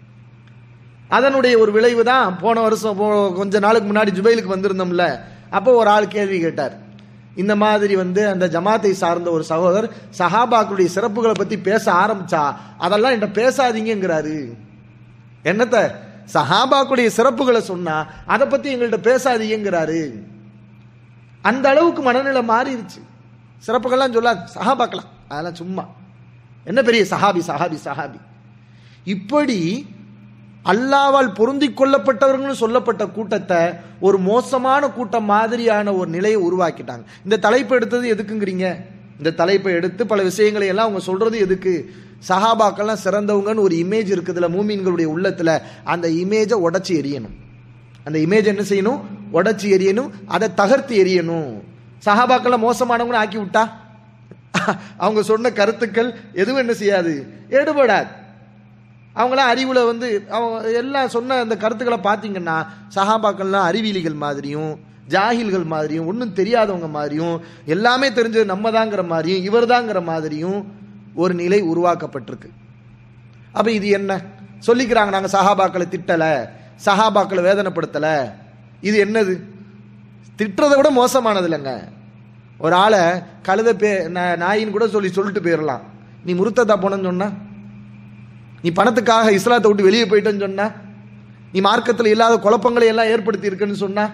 அதனுடைய ஒரு விளைவு தான் போன வருஷம் போ- கொஞ்ச நாளுக்கு முன்னாடி ஜுபைலுக்கு வந்திருந்தோம்ல அப்போ ஒரு ஆள் கேள்வி கேட்டார் இந்த மாதிரி வந்து அந்த ஜமாத்தை சார்ந்த ஒரு சகோதரர் சஹாபாக்களுடைய சிறப்புகளை பத்தி பேச ஆரம்பிச்சா அதெல்லாம் என்கிட்ட பேசாதீங்கங்கிறாரு என்னத்த சஹாபாக்களுடைய சிறப்புகளை சொன்னா அதை பத்தி எங்கள்கிட்ட பேசாதீங்கிறாரு அந்த அளவுக்கு மனநிலை மாறிடுச்சு சிறப்புகள்லாம் சொல்லாது சஹாபாக்கலாம் அதெல்லாம் சும்மா என்ன பெரிய சஹாபி சஹாபி சஹாபி இப்படி அல்லாவால் பொருந்திக் கொள்ளப்பட்டவர்கள் சொல்லப்பட்ட கூட்டத்தை ஒரு மோசமான கூட்டம் மாதிரியான ஒரு நிலையை உருவாக்கிட்டாங்க இந்த தலைப்பு எடுத்தது எதுக்குங்கிறீங்க இந்த தலைப்பை எடுத்து பல விஷயங்களை எல்லாம் அவங்க சொல்றது எதுக்கு சஹாபாக்கள்லாம் சிறந்தவங்கன்னு ஒரு இமேஜ் இருக்குதுல மூமின்களுடைய உள்ளத்துல அந்த இமேஜை உடைச்சி எரியணும் அந்த இமேஜ் என்ன செய்யணும் உடைச்சி எரியணும் அதை தகர்த்து எரியணும் சஹாபாக்கள்லாம் மோசமானவங்கன்னு ஆக்கி விட்டா அவங்க சொன்ன கருத்துக்கள் எதுவும் என்ன செய்யாது எடுபடாது அவங்களாம் அறிவுல வந்து அவங்க எல்லாம் சொன்ன அந்த கருத்துக்களை பார்த்தீங்கன்னா சஹாபாக்கள்லாம் அறிவியலிகள் மாதிரியும் ஜாகில்கள் மாதிரியும் ஒன்றும் தெரியாதவங்க மாதிரியும் எல்லாமே தெரிஞ்சது நம்ம தாங்கிற மாதிரியும் இவர் தாங்கிற மாதிரியும் ஒரு நிலை உருவாக்கப்பட்டிருக்கு அப்ப இது என்ன சொல்லிக்கிறாங்க நாங்க சஹாபாக்களை திட்டல சஹாபாக்களை வேதனைப்படுத்தல இது என்னது திட்டுறதை விட மோசமானது இல்லைங்க ஒரு ஆளை கழுத பே நா- நாயின்னு கூட சொல்லி சொல்லிட்டு போயிடலாம் நீ முருத்ததா போனன்னு சொன்னா நீ பணத்துக்காக இஸ்லாத்தை விட்டு வெளியே போயிட்டேன்னு சொன்னா நீ மார்க்கத்தில் இல்லாத குழப்பங்களை எல்லாம் ஏற்படுத்தி இருக்குன்னு சொன்னா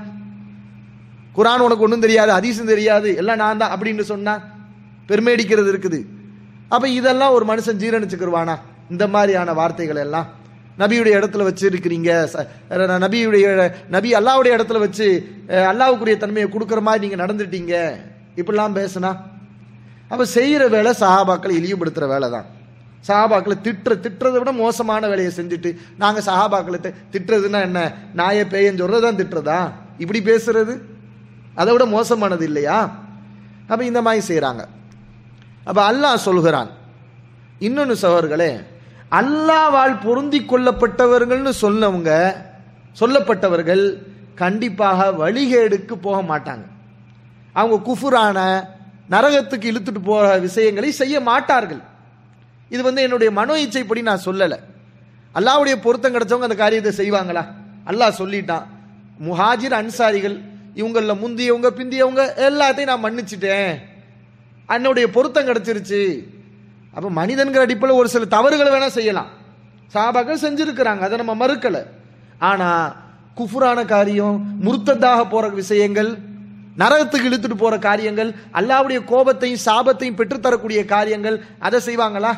குரான் உனக்கு ஒன்றும் தெரியாது ஹதீஸும் தெரியாது எல்லாம் நான் தான் அப்படின்னு சொன்னா பெருமை அடிக்கிறது இருக்குது அப்ப இதெல்லாம் ஒரு மனுஷன் ஜீரணிச்சுக்கிருவானா இந்த மாதிரியான வார்த்தைகள் எல்லாம் நபியுடைய இடத்துல வச்சு இருக்கிறீங்க ச- அஹ் நபியுடைய நபி அல்லாவுடைய இடத்துல வச்சு அஹ் அல்லாவுக்குரிய தன்மையை கொடுக்குற மாதிரி நீங்க நடந்துட்டீங்க இப்படிலாம் பேசுனா அப்ப செய்யற வேலை சஹாபாக்களை இழிவுபடுத்துற வேலை தான் சஹாபாக்களை திட்டுற திட்டுறதை விட மோசமான வேலையை செஞ்சுட்டு நாங்க சஹாபாக்களை தி- திட்டுறதுன்னா என்ன நாய பேயன்னு சொல்றதுதான் திட்டுறதா இப்படி பேசுறது அதை விட மோசமானது இல்லையா அப்ப இந்த மாதிரி செய்றாங்க அப்ப அல்லாஹ் சொல்கிறான் இன்னொன்னு சவர்களே அல்லாவால் பொருந்தி கொள்ளப்பட்டவர்கள்னு சொன்னவங்க சொல்லப்பட்டவர்கள் கண்டிப்பாக வழிகேடுக்கு போக மாட்டாங்க அவங்க குஃபுரான நரகத்துக்கு இழுத்துட்டு போற விஷயங்களை செய்ய மாட்டார்கள் இது வந்து என்னுடைய மனோ இச்சைப்படி நான் சொல்லலை அல்லாவுடைய பொருத்தம் கிடைச்சவங்க அந்த காரியத்தை செய்வாங்களா அல்லாஹ் சொல்லிட்டான் முஹாஜிர் அன்சாரிகள் இவங்கள முந்தியவங்க பிந்தியவங்க எல்லாத்தையும் நான் மன்னிச்சிட்டேன் என்னுடைய பொருத்தம் கிடைச்சிருச்சு அப்ப மனிதன்கிற அடிப்படையில் ஒரு சில தவறுகளை வேணா செய்யலாம் சாபாக்கள் செஞ்சிருக்கிறாங்க அதை நம்ம மறுக்கல ஆனா குஃபுரான காரியம் முர்த்ததாக போற விஷயங்கள் நரகத்துக்கு இழுத்துட்டு போற காரியங்கள் அல்லாவுடைய கோபத்தையும் சாபத்தையும் பெற்றுத்தரக்கூடிய காரியங்கள் அதை செய்வாங்களா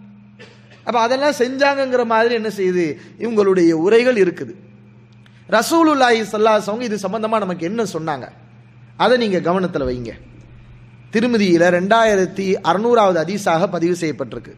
அப்ப அதெல்லாம் செஞ்சாங்கங்கிற மாதிரி என்ன செய்யுது இவங்களுடைய உரைகள் இருக்குது ரசூலுல்லாஹி ஸல்லல்லாஹு இது சம்பந்தமா நமக்கு என்ன சொன்னாங்க அதை நீங்க கவனத்துல வைங்க திருமதியில ரெண்டாயிரத்தி அறுநூறாவது ஹதீஸாக பதிவு செய்யப்பட்டிருக்கு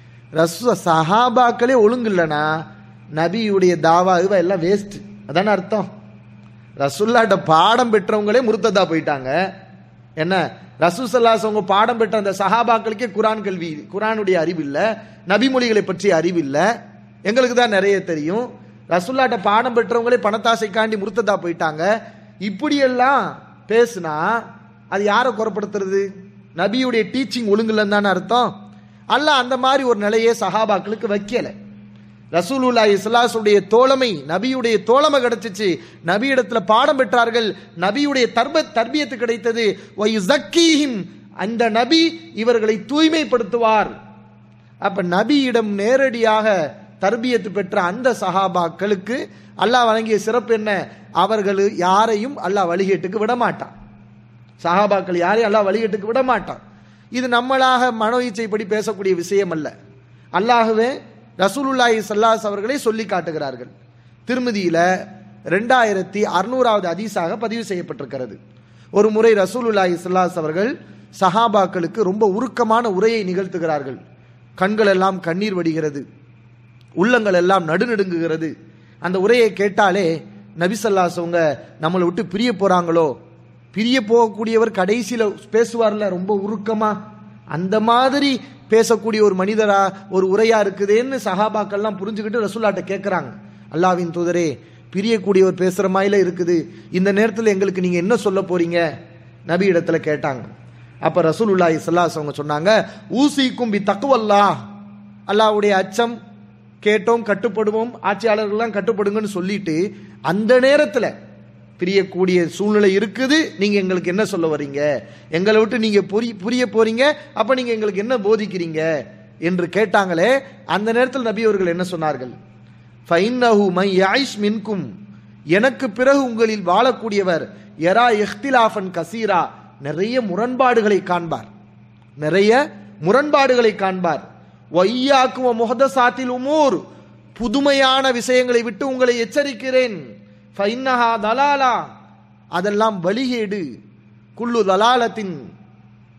ரசூ சஹாபாக்களே ஒழுங்கு இல்லைனா நபியுடைய தாவா இவ எல்லாம் வேஸ்ட் அதான அர்த்தம் ரசூல்லாட்ட பாடம் பெற்றவங்களே முருத்ததா போயிட்டாங்க என்ன ரசூசல்லாஸ் அவங்க பாடம் பெற்ற அந்த சஹாபாக்களுக்கே குரான் கல்வி குரானுடைய அறிவு இல்ல நபிமொழிகளை பற்றிய அறிவு இல்ல எங்களுக்கு தான் நிறைய தெரியும் ரசூல்லாட்ட பாடம் பெற்றவங்களே பணத்தாசைக்காண்டி முருத்ததா போயிட்டாங்க இப்படியெல்லாம் பேசுனா அது யாரை குறப்படுத்துறது நபியுடைய டீச்சிங் ஒழுங்குலன்னு தானே அர்த்தம் அல்ல அந்த மாதிரி ஒரு நிலையை சஹாபாக்களுக்கு வைக்கல ரசூலுல்லாஹி ஸல்லல்லாஹுடைய தோழமை நபியுடைய தோழமை கிடைச்சிச்சு நபியிடத்துல பாடம் பெற்றார்கள் நபியுடைய தர்ப தர்பியத்து கிடைத்தது வயுஸக்கீஹிம் அந்த நபி இவர்களை தூய்மைப்படுத்துவார் அப்ப நபியிடம் நேரடியாக தர்பியத்து பெற்ற அந்த சஹாபாக்களுக்கு அல்லாஹ் வழங்கிய சிறப்பு என்ன அவர்கள் யாரையும் அல்லாஹ் வழிகேட்டுக்கு விட மாட்டான் சஹாபாக்கள் யாரையும் அல்லாஹ் வழிகேட்டுக்கு விட மாட்டான் இது நம்மளாக மனோ இச்சைப்படி பேசக்கூடிய விஷயம் அல்ல அல்லாஹுவே ரசூலுல்லாஹி ஸல்லல்லாஹு அவர்களே சொல்லி காட்டுகிறார்கள் திருமதியில ரெண்டாயிரத்தி அறுநூறாவது ஹதீஸாக பதிவு செய்யப்பட்டிருக்கிறது ஒரு முறை ரசூலுல்லாஹி ஸல்லல்லாஹு அவர்கள் சஹாபாக்களுக்கு ரொம்ப உருக்கமான உரையை நிகழ்த்துகிறார்கள் கண்கள் எல்லாம் கண்ணீர் வடிகிறது உள்ளங்கள் எல்லாம் நடுநடுங்குகிறது அந்த உரையை கேட்டாலே நபிசல்லாசவங்க நம்மளை விட்டு பிரிய போறாங்களோ பிரிய போகக்கூடியவர் கடைசியில பேசுவார்ல ரொம்ப உருக்கமா அந்த மாதிரி பேசக்கூடிய ஒரு மனிதரா ஒரு உரையா இருக்குதேன்னு சஹாபாக்கள்லாம் புரிஞ்சுக்கிட்டு ரசூல்லாட்ட கேட்கறாங்க அல்லாவின் தூதரே பிரியக்கூடியவர் பேசுற மாதிரில இருக்குது இந்த நேரத்தில் எங்களுக்கு நீங்க என்ன சொல்ல போறீங்க நபி இடத்துல கேட்டாங்க அப்ப ரசூலுல்லாஹி ஸல்லல்லாஹு அவங்க சொன்னாங்க ஊசிக்கும் பி தக்குவல்லா அல்லாஹ்வுடைய அச்சம் கேட்டோம் கட்டுப்படுவோம் ஆட்சியாளர்கள்லாம் கட்டுப்படுங்கன்னு சொல்லிட்டு அந்த நேரத்துல பிரியக்கூடிய சூழ்நிலை இருக்குது நீங்க எங்களுக்கு என்ன சொல்ல வர்றீங்க எங்களை விட்டு நீங்க புரி புரிய போறீங்க அப்ப நீங்க எங்களுக்கு என்ன போதிக்கிறீங்க என்று கேட்டாங்களே அந்த நேரத்தில் நபி அவர்கள் என்ன சொன்னார்கள் ஃபைன்னஹு மை யாயிஷ் மின்கும் எனக்கு பிறகு உங்களில் வாழக்கூடியவர் எரா இஹ்திலாஃபன் கசீரா நிறைய முரண்பாடுகளை காண்பார் நிறைய முரண்பாடுகளை காண்பார் ஒய்யாக்கு முகதசாத்தில் உமூர் புதுமையான விஷயங்களை விட்டு உங்களை எச்சரிக்கிறேன் ஃபைன்னஹா தலாலா அதெல்லாம் வழிகேடு குல்லு தலாலத்தின்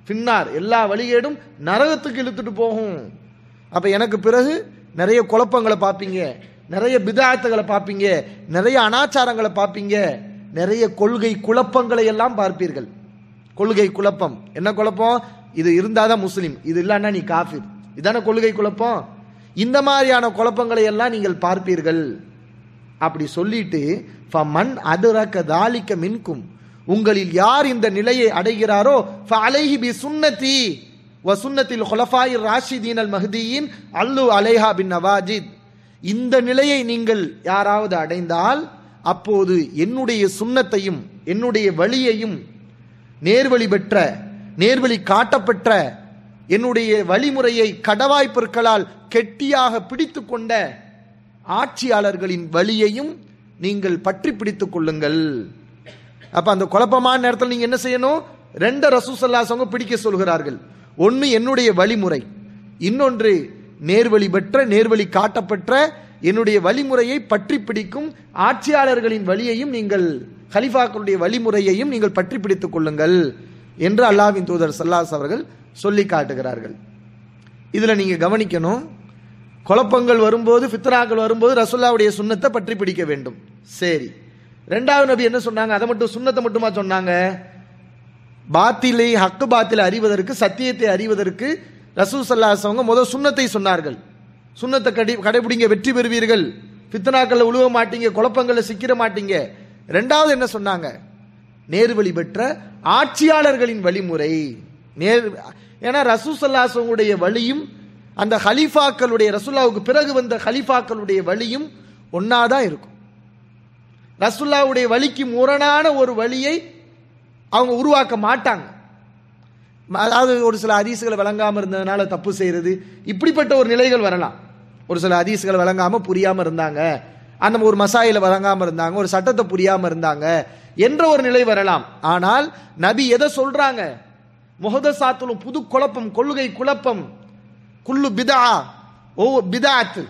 பின்னார் எல்லா வழிகேடும் நரகத்துக்கு இழுத்துட்டு போகும் அப்ப எனக்கு பிறகு நிறைய குழப்பங்களை பார்ப்பீங்க நிறைய பிதாயத்துகளை பார்ப்பீங்க நிறைய அனாச்சாரங்களை பார்ப்பீங்க நிறைய கொள்கை குழப்பங்களை எல்லாம் பார்ப்பீர்கள் கொள்கை குழப்பம் என்ன குழப்பம் இது இருந்தாதான் முஸ்லிம் இது இல்லைன்னா நீ காஃபிர் இதான கொள்கை குழப்பம் இந்த மாதிரியான குழப்பங்களை எல்லாம் நீங்கள் பார்ப்பீர்கள் அப்படி சொல்லிட்டு மண் அதுரக்க தாலிக்க மின்கும் உங்களில் யார் இந்த நிலையை அடைகிறாரோ ஃபஅலைஹி பி சுன்னதி வ சுன்னத்தில் ஹுலஃபாய் ராஷிதீன் அல் மஹ்தியின் அல்லு அலைஹா பின் நவாஜித் இந்த நிலையை நீங்கள் யாராவது அடைந்தால் அப்போது என்னுடைய சுன்னத்தையும் என்னுடைய வழியையும் நேர்வழி பெற்ற நேர்வழி காட்டப்பெற்ற என்னுடைய வழிமுறையை கடவாய் பொருட்களால் கெட்டியாக பிடித்து கொண்ட ஆட்சியாளர்களின் வழியையும் நீங்கள் பற்றி பிடித்துக் கொள்ளுங்கள் அப்ப அந்த குழப்பமான நேரத்தில் நீங்க என்ன செய்யணும் ரெண்டு ரசூசல்லாசவங்க பிடிக்க சொல்கிறார்கள் ஒன்னு என்னுடைய வழிமுறை இன்னொன்று நேர்வழி பெற்ற நேர்வழி காட்டப்பெற்ற என்னுடைய வழிமுறையை பற்றி பிடிக்கும் ஆட்சியாளர்களின் வழியையும் நீங்கள் ஹலிஃபாக்களுடைய வழிமுறையையும் நீங்கள் பற்றி பிடித்துக் கொள்ளுங்கள் என்று அல்லாவின் தூதர் சல்லாஸ் அவர்கள் சொல்லி காட்டுகிறார்கள் இதுல நீங்க கவனிக்கணும் குழப்பங்கள் வரும்போது ஃபித்ராக்கள் வரும்போது ரசுல்லாவுடைய சுண்ணத்தை பற்றி பிடிக்க வேண்டும் சரி ரெண்டாவது நபி என்ன சொன்னாங்க அதை மட்டும் சுண்ணத்தை மட்டுமா சொன்னாங்க பாத்திலை ஹக்கு பாத்திலை அறிவதற்கு சத்தியத்தை அறிவதற்கு ரசூ சல்லாசவங்க முதல் சுண்ணத்தை சொன்னார்கள் சுண்ணத்தை கடை கடைபிடிங்க வெற்றி பெறுவீர்கள் பித்தனாக்கள்ல உழுவ மாட்டீங்க குழப்பங்கள்ல சிக்கிர மாட்டீங்க ரெண்டாவது என்ன சொன்னாங்க நேர்வழி பெற்ற ஆட்சியாளர்களின் வழிமுறை நேர் ஏன்னா ரசூ சல்லாசவங்களுடைய வழியும் அந்த ஹலீஃபாக்களுடைய ரசுல்லாவுக்கு பிறகு வந்த ஹலீஃபாக்களுடைய வழியும் ஒன்னாதான் இருக்கும் ரசுல்லாவுடைய வழிக்கு முரணான ஒரு வழியை அவங்க உருவாக்க மாட்டாங்க அதாவது ஒரு சில ஹதீசுகளை விளங்காம இருந்ததுனால தப்பு செய்யறது இப்படிப்பட்ட ஒரு நிலைகள் வரலாம் ஒரு சில ஹதீசுகளை விளங்காம புரியாம இருந்தாங்க அந்த ஒரு மசாயில வழங்காம இருந்தாங்க ஒரு சட்டத்தை புரியாம இருந்தாங்க என்ற ஒரு நிலை வரலாம் ஆனால் நபி எதை சொல்றாங்க முகதசாத்துலும் புது குழப்பம் கொள்கை குழப்பம் குல்லு பிதா ஓ பிதாத்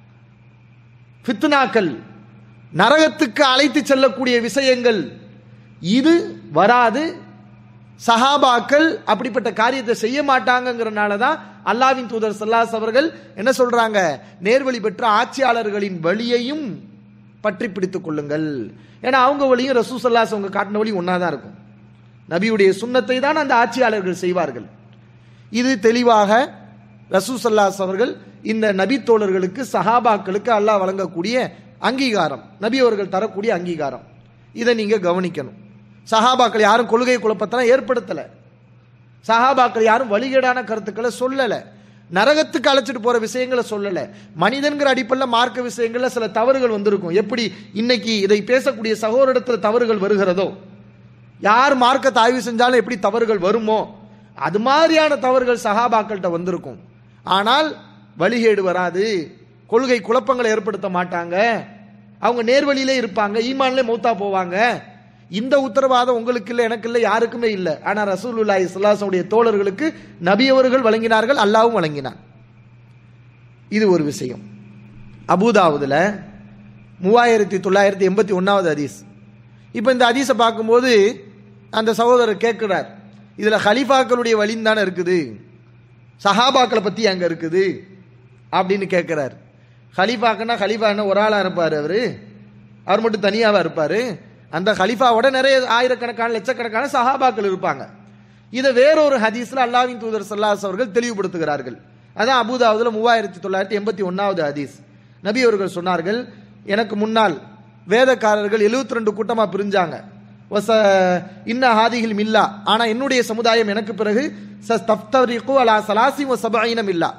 ஃபித்னாக்கள் நரகத்துக்கு அழைத்து செல்லக்கூடிய விஷயங்கள் இது வராது சஹாபாக்கள் அப்படிப்பட்ட காரியத்தை செய்ய மாட்டாங்கிறனால தான் அல்லாவின் தூதர் சல்லாஸ் அவர்கள் என்ன சொல்றாங்க நேர்வழி பெற்ற ஆட்சியாளர்களின் வழியையும் பற்றி பிடித்துக் கொள்ளுங்கள் ஏன்னா அவங்க வழியும் ரசூ சல்லாஸ் அவங்க காட்டின வழி ஒன்னா தான் இருக்கும் நபியுடைய சுண்ணத்தை தான் அந்த ஆட்சியாளர்கள் செய்வார்கள் இது தெளிவாக ரசூ சல்லாஸ் அவர்கள் இந்த நபி தோழர்களுக்கு சஹாபாக்களுக்கு அல்லாஹ் வழங்கக்கூடிய அங்கீகாரம் நபி அவர்கள் தரக்கூடிய அங்கீகாரம் இதை நீங்க கவனிக்கணும் சஹாபாக்கள் யாரும் கொள்கை குழப்பத்தெல்லாம் ஏற்படுத்தல சஹாபாக்கள் யாரும் வழிகேடான கருத்துக்களை சொல்லல நரகத்துக்கு அழைச்சிட்டு போற விஷயங்களை சொல்லல மனிதன்கிற அடிப்படையில் மார்க்க விஷயங்கள்ல சில தவறுகள் வந்திருக்கும் எப்படி இன்னைக்கு இதை பேசக்கூடிய சகோதரத்துல தவறுகள் வருகிறதோ யார் மார்க்கத்தை ஆய்வு செஞ்சாலும் எப்படி தவறுகள் வருமோ அது மாதிரியான தவறுகள் சஹாபாக்கள்கிட்ட வந்திருக்கும் ஆனால் வழிகேடு வராது கொள்கை குழப்பங்களை ஏற்படுத்த மாட்டாங்க அவங்க நேர்வழியிலே இருப்பாங்க ஈமான்ல மௌத்தா போவாங்க இந்த உத்தரவாதம் உங்களுக்கு இல்லை எனக்கு இல்லை யாருக்குமே இல்லை ஆனா ரசூலுல்லாஹி ஸல்லல்லாஹு தோழர்களுக்கு நபி அவர்கள் வழங்கினார்கள் அல்லாவும் வழங்கினான் இது ஒரு விஷயம் அபூதாவுதுல மூவாயிரத்தி தொள்ளாயிரத்தி எண்பத்தி ஒன்னாவது ஹதீஸ் இப்போ இந்த ஹதீஸை பார்க்கும்போது அந்த சகோதரர் கேட்கிறார் இதுல ஹலீஃபாக்களுடைய வழின்னு தானே இருக்குது சஹாபாக்களை பத்தி அங்க இருக்குது அப்படின்னு கேட்கிறார் ஹலீஃபாக்குன்னா ஹலீஃபா என்ன ஒரு ஆளா இருப்பாரு அவரு அவர் மட்டும் தனியாவா இருப்பாரு அந்த ஹலீஃபாவோட நிறைய ஆயிரக்கணக்கான லட்சக்கணக்கான சஹாபாக்கள் இருப்பாங்க இதை வேறொரு ஹதீஸ்ல அல்லாவின் தூதர் சல்லாஸ் அவர்கள் தெளிவுபடுத்துகிறார்கள் அதான் அபுதாவுதுல மூவாயிரத்தி தொள்ளாயிரத்தி எண்பத்தி ஒன்னாவது ஹதீஸ் நபி அவர்கள் சொன்னார்கள் எனக்கு முன்னால் வேதக்காரர்கள் 72 ரெண்டு கூட்டமா பிரிஞ்சாங்க வச இன்ன ஹாதிகள் மில்லா ஆனா என்னுடைய சமுதாயம் எனக்கு பிறகு சஸ்தப்தரிகு அலா சலாசி வ சபைனம் இல்லா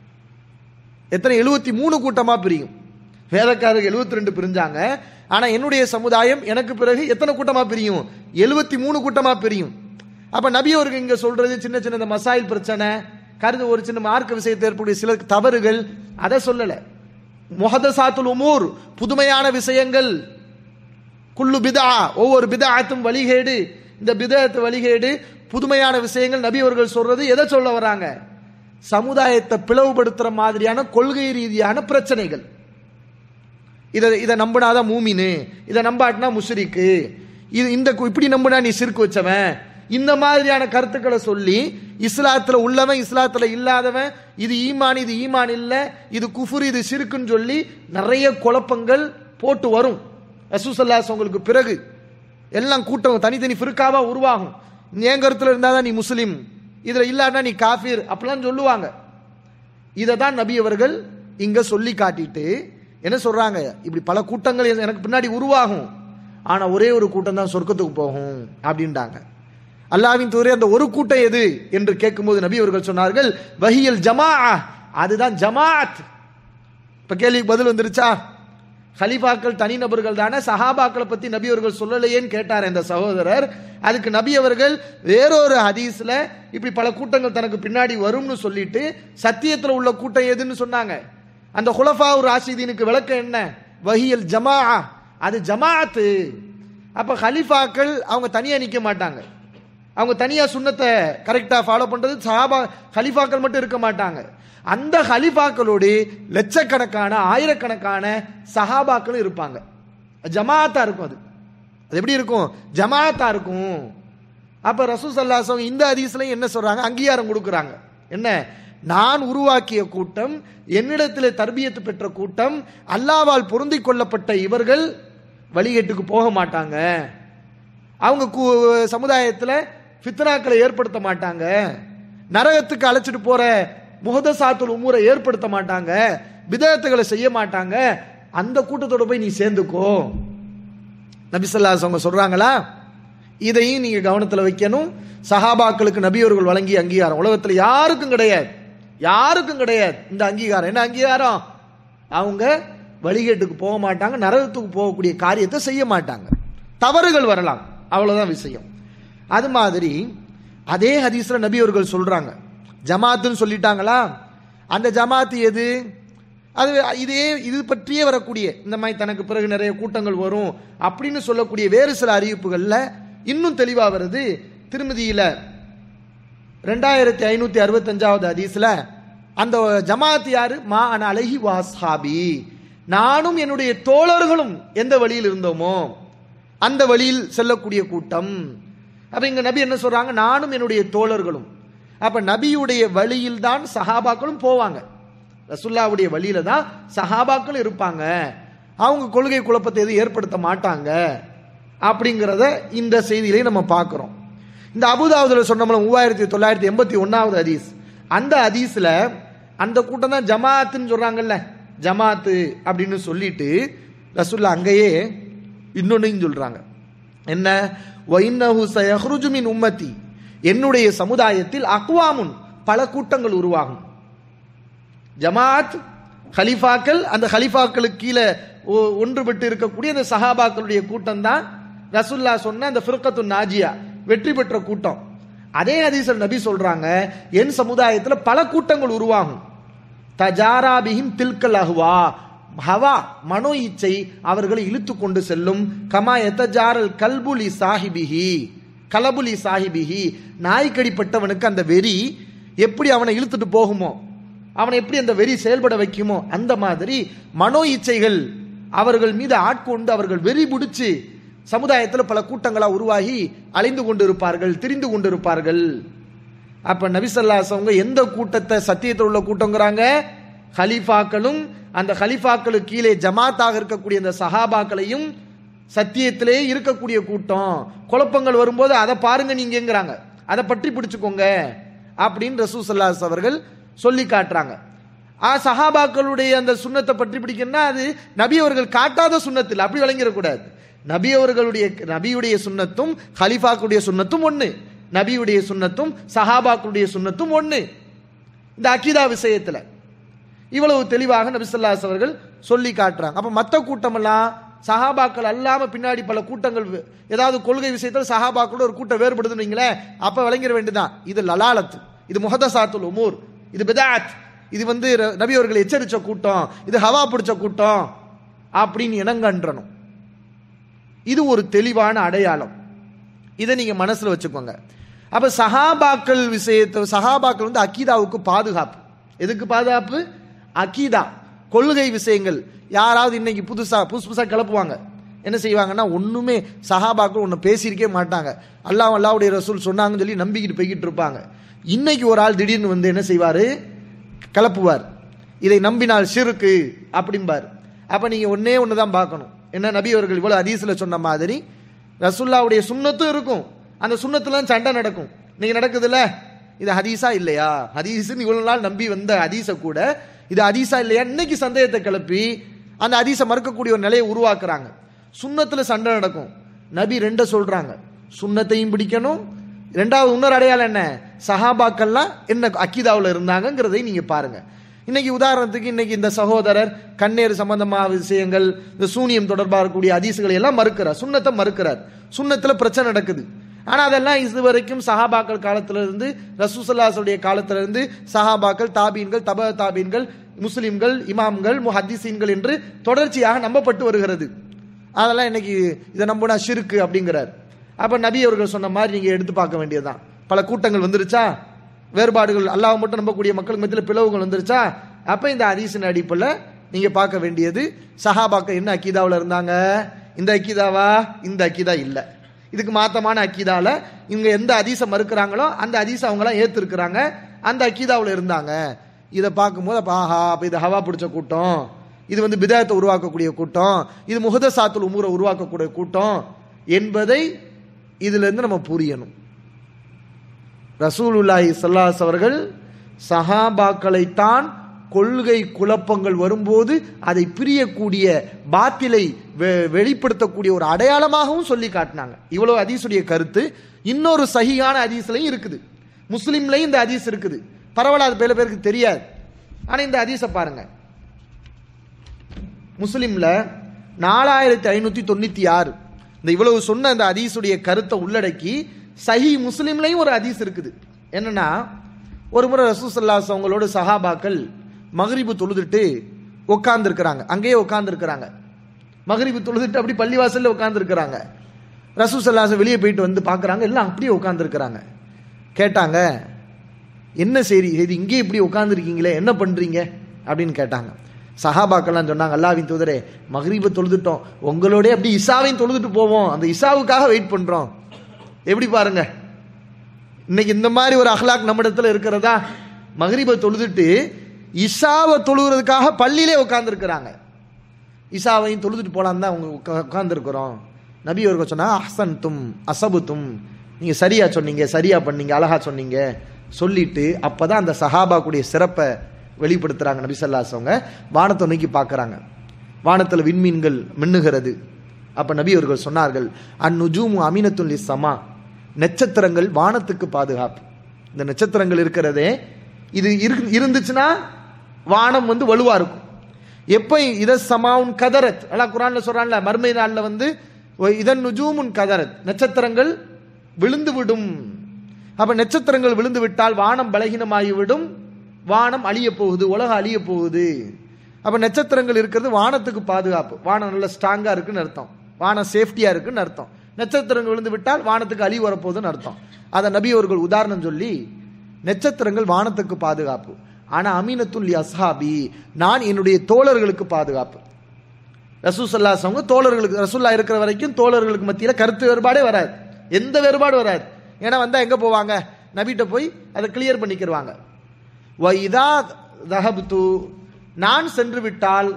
எத்தனை எழுபத்தி மூணு கூட்டமா பிரியும் வேதக்காரர்கள் 72 ரெண்டு பிரிஞ்சாங்க ஆனா என்னுடைய சமுதாயம் எனக்கு பிறகு எத்தனை கூட்டமா பிரியும் எழுபத்தி மூணு கூட்டமா பிரியும் அப்ப நபி அவர்கள் இங்க சொல்றது சின்ன சின்ன இந்த மசாயில் பிரச்சனை கருது ஒரு சின்ன மார்க்க விஷயத்தை ஏற்படக்கூடிய சில தவறுகள் அதை சொல்லல முஹதசாத்துல் உமூர் புதுமையான விஷயங்கள் குல்லு பிதா ஒவ்வொரு பிதாத்தும் வழிகேடு இந்த பிதாத்து வழிகேடு புதுமையான விஷயங்கள் நபி அவர்கள் சொல்றது எதை சொல்ல வராங்க சமுதாயத்தை பிளவுபடுத்துற மாதிரியான கொள்கை ரீதியான பிரச்சனைகள் இதை இதை நம்பினாதான் மூமினு இதை நம்பாட்டினா முஷ்ரிக்கு இது இந்த கு- இப்படி நம்பினா நீ சிறுக்கு வச்சவன் இந்த மாதிரியான கருத்துக்களை சொல்லி இஸ்லாத்துல உள்ளவன் இஸ்லாத்துல இல்லாதவன் இது ஈமான் இது ஈமான் இல்ல இது குஃபுர் இது சிறுக்குன்னு சொல்லி நிறைய குழப்பங்கள் போட்டு வரும் ரசூசல்லாஸ் உங்களுக்கு பிறகு எல்லாம் கூட்டம் தனித்தனி ஃபிருக்காவா உருவாகும் என் கருத்துல இருந்தாதான் நீ முஸ்லீம் இதுல இல்லாட்டா நீ காஃபிர் அப்படிலாம் சொல்லுவாங்க இதை தான் நபி அவர்கள் இங்க சொல்லி காட்டிட்டு என்ன சொல்றாங்க இப்படி பல கூட்டங்கள் எனக்கு பின்னாடி உருவாகும் ஆனா ஒரே ஒரு கூட்டம் தான் சொர்க்கத்துக்கு போகும் அப்படின்றாங்க அல்லாவின் தூரே அந்த ஒரு கூட்டம் எது என்று கேட்கும்போது நபி அவர்கள் சொன்னார்கள் வஹியல் ஜமா அதுதான் ஜமாத் இப்ப கேள்விக்கு பதில் வந்துருச்சா ஹலிஃபாக்கள் தனிநபர்கள் தானே சஹாபாக்களை பத்தி நபி அவர்கள் சொல்லலையேன்னு கேட்டார் இந்த சகோதரர் அதுக்கு நபி அவர்கள் வேறொரு ஹதீஸ்ல இப்படி பல கூட்டங்கள் தனக்கு பின்னாடி வரும்னு சொல்லிட்டு சத்தியத்துல உள்ள கூட்டம் எதுன்னு சொன்னாங்க அந்த ஹுலஃபா ஒரு ராஷிதீனுக்கு விளக்கம் என்ன வஹியல் ஜமா அது ஜமாஅத்து அப்ப ஹலிஃபாக்கள் அவங்க தனியா நிக்க மாட்டாங்க அவங்க தனியா சுண்ணத்தை கரெக்டா ஃபாலோ பண்றது சஹாபா ஹலிஃபாக்கள் மட்டும் இருக்க மாட்டாங்க அந்த ஹலிஃபாக்களோடு லட்சக்கணக்கான ஆயிரக்கணக்கான சஹாபாக்களும் இருப்பாங்க ஜமாத்தா இருக்கும் அது அது எப்படி இருக்கும் ஜமாத்தா இருக்கும் அப்ப ரசூ சல்லாசம் இந்த ஹதீஸ்லயும் என்ன சொல்றாங்க அங்கீகாரம் கொடுக்குறாங்க என்ன நான் உருவாக்கிய கூட்டம் என்னிடத்தில் தர்பியத்து பெற்ற கூட்டம் அல்லாவால் பொருந்திக் கொள்ளப்பட்ட இவர்கள் வழிகேட்டுக்கு போக மாட்டாங்க அவங்க கு- சமுதாயத்துல ஃபித்னாக்களை ஏற்படுத்த மாட்டாங்க நரகத்துக்கு அழைச்சிட்டு போற முகதசாத்துல் உமூரை ஏற்படுத்த மாட்டாங்க விதத்துகளை செய்ய மாட்டாங்க அந்த கூட்டத்தோட போய் நீ சேர்ந்துக்கோ நபிசல்லாஸ் அவங்க சொல்றாங்களா இதையும் நீங்க கவனத்துல வைக்கணும் சஹாபாக்களுக்கு நபி அவர்கள் வழங்கிய அங்கீகாரம் உலகத்துல யாருக்கும் கிடையாது யாருக்கும் கிடையாது இந்த அங்கீகாரம் என்ன அங்கீகாரம் அவங்க வழிகேட்டுக்கு போக மாட்டாங்க நரகத்துக்கு போகக்கூடிய காரியத்தை செய்ய மாட்டாங்க தவறுகள் வரலாம் அவ்வளவுதான் விஷயம் அது மாதிரி அதே ஹதீஸ்ல நபி அவர்கள் சொல்றாங்க ஜமாத்துன்னு சொல்லிட்டாங்களா அந்த ஜமாத்து எது அது இதே இது பற்றியே வரக்கூடிய இந்த மாதிரி தனக்கு பிறகு நிறைய கூட்டங்கள் வரும் அப்படின்னு சொல்லக்கூடிய வேறு சில அறிவிப்புகள்ல இன்னும் தெளிவா வருது திருமதியில ரெண்டாயிரத்தி ஐநூத்தி அறுபத்தஞ்சாவது ஹதீஸ்ல அந்த ஜமாத் யாரு மா அன அழகி வாஸ்ஹாபி நானும் என்னுடைய தோழர்களும் எந்த வழியில் இருந்தோமோ அந்த வழியில் செல்லக்கூடிய கூட்டம் அப்ப இங்க நபி என்ன சொல்றாங்க நானும் என்னுடைய தோழர்களும் அப்ப நபியுடைய வழியில் தான் சஹாபாக்களும் போவாங்க ரசுல்லாவுடைய வழியில தான் சஹாபாக்களும் இருப்பாங்க அவங்க கொள்கை குழப்பத்தை எதுவும் ஏற்படுத்த மாட்டாங்க அப்படிங்கிறத இந்த செய்தியிலே நம்ம பார்க்கிறோம் இந்த அபுதாபுதுல சொன்னோம்ல மூவாயிரத்தி தொள்ளாயிரத்தி எண்பத்தி ஒன்னாவது ஹதீஸ் அந்த ஹதீஸ்ல அந்த கூட்டம் தான் ஜமாத்துன்னு சொல்றாங்கல்ல ஜமாத்து அப்படின்னு சொல்லிட்டு ரசுல்லா அங்கேயே இன்னொன்னையும் சொல்றாங்க என்ன வைன்னஹு சயஹ்ருஜு மின் உம்மத்தி என்னுடைய சமுதாயத்தில் அக்வாமுன் பல கூட்டங்கள் உருவாகும் ஜமாத் ஹலிஃபாக்கள் அந்த ஹலிஃபாக்களுக்கு கீழே ஒ- ஒன்றுபட்டு இருக்கக்கூடிய அந்த சஹாபாக்களுடைய கூட்டம் தான் ரசுல்லா சொன்ன அந்த ஃபிர்கத்து நாஜியா வெற்றி பெற்ற கூட்டம் அதே ஹதீஸில் நபி சொல்றாங்க என் சமுதாயத்தில் பல கூட்டங்கள் உருவாகும் தஜாராபிஹிம் தில்கல் அஹ்வா ஹவா மனோ இச்சை அவர்களை இழுத்து கொண்டு செல்லும் கமா எத்தஜாரல் கல்புலி சாஹிபிஹி கலபுலி சாஹிபிஹி நாய்க்கடிப்பட்டவனுக்கு அந்த வெறி எப்படி அவனை இழுத்துட்டு போகுமோ அவனை எப்படி அந்த வெறி செயல்பட வைக்குமோ அந்த மாதிரி மனோ இச்சைகள் அவர்கள் மீது ஆட்கொண்டு அவர்கள் வெறி பிடிச்சு சமுதாயத்தில் பல கூட்டங்களா உருவாகி அலைந்து கொண்டிருப்பார்கள் திரிந்து கொண்டிருப்பார்கள் அப்ப நபிசல்லாஸ் அவங்க எந்த கூட்டத்தை சத்தியத்தில் உள்ள கூட்டங்கிறாங்க ஹலீஃபாக்களும் அந்த ஹலீஃபாக்களுக்கு கீழே ஜமாத்தாக இருக்கக்கூடிய அந்த சஹாபாக்களையும் சத்தியத்திலே இருக்கக்கூடிய கூட்டம் குழப்பங்கள் வரும்போது அதை பாருங்க நீங்கங்கிறாங்க அதை பற்றி பிடிச்சுக்கோங்க அப்படின்னு ரசூசல்லாஸ் அவர்கள் சொல்லி காட்டுறாங்க ஆ சஹாபாக்களுடைய அந்த சுண்ணத்தை பற்றி பிடிக்கணும்னா அது நபி அவர்கள் காட்டாத சுண்ணத்தில் அப்படி விளங்கிடக்கூடாது நபி அவர்களுடைய நபியுடைய சுண்ணத்தும் ஹலிஃபாக்களுடைய சுண்ணத்தும் ஒண்ணு நபியுடைய சுண்ணத்தும் சஹாபாக்களுடைய சுண்ணத்தும் ஒண்ணு இந்த அக்கீதா விஷயத்துல இவ்வளவு தெளிவாக நபிசல்லாஸ் அவர்கள் சொல்லி காட்டுறாங்க அப்ப மத்த கூட்டமெல்லாம் சஹாபாக்கள் அல்லாம பின்னாடி பல கூட்டங்கள் வே- ஏதாவது கொள்கை விஷயத்தில் சஹாபாக்களோட ஒரு கூட்டம் வேறுபடுதுன்னு வைங்களேன் அப்ப விளங்கிட வேண்டியதான் இது லலாலத் இது முஹதசாத்துல் உமூர் இது பிதாத் இது வந்து ர- நபி அவர்கள் எச்சரிச்ச கூட்டம் இது ஹவா பிடிச்ச கூட்டம் அப்படின்னு இனங்கன்றணும் இது ஒரு தெளிவான அடையாளம் இதை நீங்க மனசுல வச்சுக்கோங்க அப்ப சஹாபாக்கள் விஷயத்தை சஹாபாக்கள் வந்து அக்கீதாவுக்கு பாதுகாப்பு எதுக்கு பாதுகாப்பு அக்கீதா கொள்கை விஷயங்கள் யாராவது இன்னைக்கு புதுசா புதுசு புதுசா கிளப்புவாங்க என்ன செய்வாங்கன்னா ஒண்ணுமே சஹாபாக்கள் ஒன்று பேசியிருக்கே மாட்டாங்க அல்லாஹ் அல்லாவுடைய ரசூல் சொன்னாங்கன்னு சொல்லி நம்பிக்கிட்டு போய்கிட்டு இருப்பாங்க இன்னைக்கு ஒரு ஆள் திடீர்னு வந்து என்ன செய்வாரு கிளப்புவார் இதை நம்பினால் சிறுக்கு அப்படிம்பார் அப்ப நீங்க ஒன்னே ஒன்று தான் பார்க்கணும் என்ன நபி அவர்கள் இவ்வளவு ஹதீஸ்ல சொன்ன மாதிரி ரசுல்லாவுடைய சுண்ணத்தும் இருக்கும் அந்த சுண்ணத்துல சண்டை நடக்கும் நீங்க நடக்குதுல்ல இது ஹதீஸா இல்லையா ஹதீஸ்னு இவ்வளவு நாள் நம்பி வந்த ஹதீஸ கூட இது ஹதீஸா இல்லையா இன்னைக்கு சந்தேகத்தை கிளப்பி அந்த ஹதீஸை மறுக்கக்கூடிய ஒரு நிலையை உருவாக்குறாங்க சுண்ணத்துல சண்டை நடக்கும் நபி ரெண்ட சொல்றாங்க சுண்ணத்தையும் பிடிக்கணும் ரெண்டாவது இன்னொரு அடையாளம் என்ன சஹாபாக்கள்லாம் என்ன அக்கீதாவில் இருந்தாங்கங்கிறதை நீங்க பாருங்க இன்னைக்கு உதாரணத்துக்கு இன்னைக்கு இந்த சகோதரர் கண்ணேறு சம்பந்தமான விஷயங்கள் இந்த சூனியம் தொடர்பாக இருக்கக்கூடிய அதிசுகளை எல்லாம் மறுக்கிறார் சுண்ணத்தை மறுக்கிறார் சுண்ணத்துல பிரச்சனை நடக்குது ஆனா அதெல்லாம் இது வரைக்கும் சஹாபாக்கள் காலத்துல இருந்து ரசூசல்லாசுடைய காலத்துல இருந்து சஹாபாக்கள் தாபீன்கள் தப தாபீன்கள் முஸ்லிம்கள் இமாம்கள் முஹத்திசீன்கள் என்று தொடர்ச்சியாக நம்பப்பட்டு வருகிறது அதெல்லாம் இன்னைக்கு இதை நம்பினா ஷிருக்கு அப்படிங்கிறார் அப்ப நபி அவர்கள் சொன்ன மாதிரி நீங்க எடுத்து பார்க்க வேண்டியதுதான் பல கூட்டங்கள் வந்துருச்சா வேறுபாடுகள் அல்லாஹ் மட்டும் நம்பக்கூடிய மக்களுக்கு மத்தியில் பிளவுகள் வந்துருச்சா அப்ப இந்த ஹதீஸின் அடிப்பில் நீங்க பார்க்க வேண்டியது சஹாபாக்கள் என்ன அக்கீதாவில் இருந்தாங்க இந்த அக்கீதாவா இந்த அக்கீதா இல்ல இதுக்கு மாத்தமான அக்கீதால இவங்க எந்த அதீசம் மறுக்கிறாங்களோ அந்த அதீசம் அவங்களாம் ஏத்திருக்கிறாங்க அந்த அக்கீதாவில் இருந்தாங்க இதை பார்க்கும்போது அப்ப ஆஹா அப்ப இது ஹவா பிடிச்ச கூட்டம் இது வந்து பிதாயத்தை உருவாக்கக்கூடிய கூட்டம் இது முகதசாத்துல் உமூரை உருவாக்கக்கூடிய கூட்டம் என்பதை இதுல இருந்து நம்ம புரியணும் ரசூலுல்லாஹி ஸல்லல்லாஹு அவர்கள் சஹாபாக்களைத்தான் கொள்கை குழப்பங்கள் வரும்போது அதை பிரியக்கூடிய பாத்திலை வெ- வெளிப்படுத்தக்கூடிய ஒரு அடையாளமாகவும் சொல்லி காட்டினாங்க இவ்வளவு ஹதீஸுடைய கருத்து இன்னொரு சஹியான ஹதீஸ்லயும் இருக்குது முஸ்லிம்லயும் இந்த ஹதீஸ் இருக்குது பரவாயில்ல அது பல பேருக்கு தெரியாது ஆனா இந்த ஹதீஸை பாருங்க முஸ்லிம்ல நாலாயிரத்தி ஐநூத்தி தொண்ணூத்தி ஆறு இந்த இவ்வளவு சொன்ன இந்த ஹதீஸுடைய கருத்தை உள்ளடக்கி சஹி முஸ்லிம்லயும் ஒரு ஹதீஸ் இருக்குது என்னன்னா ஒரு முறை ரசூசல்லாஸ் அவங்களோட சஹாபாக்கள் மகரிபு தொழுதுட்டு உட்கார்ந்துருக்கிறாங்க அங்கேயே உட்கார்ந்துருக்கிறாங்க மகரிபு தொழுதுட்டு அப்படி பள்ளிவாசல்ல உட்கார்ந்துருக்கிறாங்க ரசூசல்லாஸ் வெளியே போயிட்டு வந்து பார்க்கறாங்க எல்லாம் அப்படியே உட்கார்ந்துருக்கிறாங்க கேட்டாங்க என்ன சரி இது இங்கே இப்படி உட்கார்ந்துருக்கீங்களே என்ன பண்றீங்க அப்படின்னு கேட்டாங்க சஹாபாக்கெல்லாம் சொன்னாங்க அல்லாவின் தூதரே மகரீப தொழுதுட்டோம் உங்களோட அப்படி இசாவையும் தொழுதுட்டு போவோம் அந்த இசாவுக்காக வெயிட் பண்றோம் எப்படி பாருங்க இன்னைக்கு இந்த மாதிரி ஒரு அஹ்லாக் நம்மிடத்துல இருக்கிறதா மகரீப தொழுதுட்டு இசாவை தொழுகிறதுக்காக பள்ளியிலே உட்கார்ந்துருக்கிறாங்க இசாவையும் தொழுதுட்டு போலாம் தான் அவங்க உட்கார்ந்துருக்கிறோம் நபி அவர்கள் சொன்னா அஹ்சன் தும் அசபுத்தும் நீங்க சரியா சொன்னீங்க சரியா பண்ணீங்க அழகா சொன்னீங்க சொல்லிட்டு அப்பதான் அந்த சஹாபாக்குடைய சிறப்பை வெளிப்படுத்துறாங்க நபி ஸல்லல்லாஹு வானத்தை நோக்கி பார்க்கறாங்க வானத்துல விண்மீன்கள் மின்னுகிறது அப்ப நபி அவர்கள் சொன்னார்கள் அந்நுஜூமு அமீனத்துல் சமா நட்சத்திரங்கள் வானத்துக்கு பாதுகாப்பு இந்த நட்சத்திரங்கள் இருக்கிறதே இது இரு- இருந்துச்சுன்னா வானம் வந்து வலுவா இருக்கும் எப்ப இத சமாவுன் கதரத் அல்லாஹ் குரான்ல சொல்றான்ல மர்மை நாள்ல வந்து ஒ- இதன் நுஜூமுன் கதரத் நட்சத்திரங்கள் விழுந்து விடும் அப்ப நட்சத்திரங்கள் விழுந்து விட்டால் வானம் பலகீனமாகிவிடும் வானம் அழிய போகுது உலகம் அழிய போகுது அப்ப நட்சத்திரங்கள் இருக்கிறது வானத்துக்கு பாதுகாப்பு வானம் நல்ல ஸ்ட்ராங்கா இருக்குன்னு அர்த்தம் வானம் சேஃப்டியா இருக்குன்னு அர்த்தம் நட்சத்திரங்கள் விழுந்து விட்டால் வானத்துக்கு அழி வரப்போகுதுன்னு அர்த்தம் அதை நபி அவர்கள் உதாரணம் சொல்லி நட்சத்திரங்கள் வானத்துக்கு பாதுகாப்பு ஆனா அமீனத்துல் அஸ்ஹாபி நான் என்னுடைய தோழர்களுக்கு பாதுகாப்பு ரசூசல்லா அவங்க தோழர்களுக்கு ரசூல்லா இருக்கிற வரைக்கும் தோழர்களுக்கு மத்தியில கருத்து வேறுபாடே வராது எந்த வேறுபாடு வராது ஏன்னா வந்தா எங்க போவாங்க நபிட்ட போய் அதை கிளியர் பண்ணிக்கிடுவாங்க வைதா தஹப்து நான் சென்று விட்டால்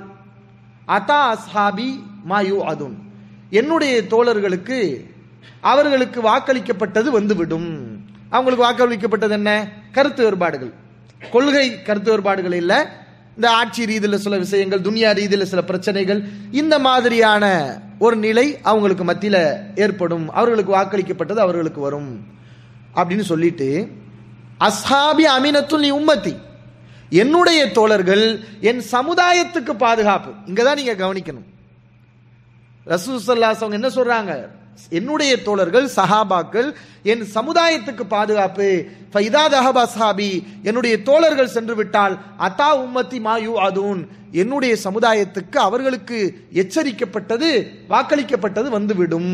அதா அஸ்ஹாபி மாயு அதுன் என்னுடைய தோழர்களுக்கு அவர்களுக்கு வாக்களிக்கப்பட்டது வந்துவிடும் அவங்களுக்கு வாக்களிக்கப்பட்டது என்ன கருத்து வேறுபாடுகள் கொள்கை கருத்து வேறுபாடுகள் இல்ல இந்த ஆட்சி ரீதியில் சில விஷயங்கள் துனியா ரீதியில் சில பிரச்சனைகள் இந்த மாதிரியான ஒரு நிலை அவங்களுக்கு மத்தியில ஏற்படும் அவர்களுக்கு வாக்களிக்கப்பட்டது அவர்களுக்கு வரும் அப்படின்னு சொல்லிட்டு அஸ்ஹாபி அமீனத்துல் நீ உம்மத்தி என்னுடைய தோழர்கள் என் சமுதாயத்துக்கு பாதுகாப்பு இங்கதான் நீங்க கவனிக்கணும் ரசூசல்லாஸ் அவங்க என்ன சொல்றாங்க என்னுடைய தோழர்கள் சஹாபாக்கள் என் சமுதாயத்துக்கு பாதுகாப்பு ஃபைதா தஹபா சஹாபி என்னுடைய தோழர்கள் சென்று விட்டால் அதா உம்மத்தி மாயு அதூன் என்னுடைய சமுதாயத்துக்கு அவர்களுக்கு எச்சரிக்கப்பட்டது வாக்களிக்கப்பட்டது வந்துவிடும்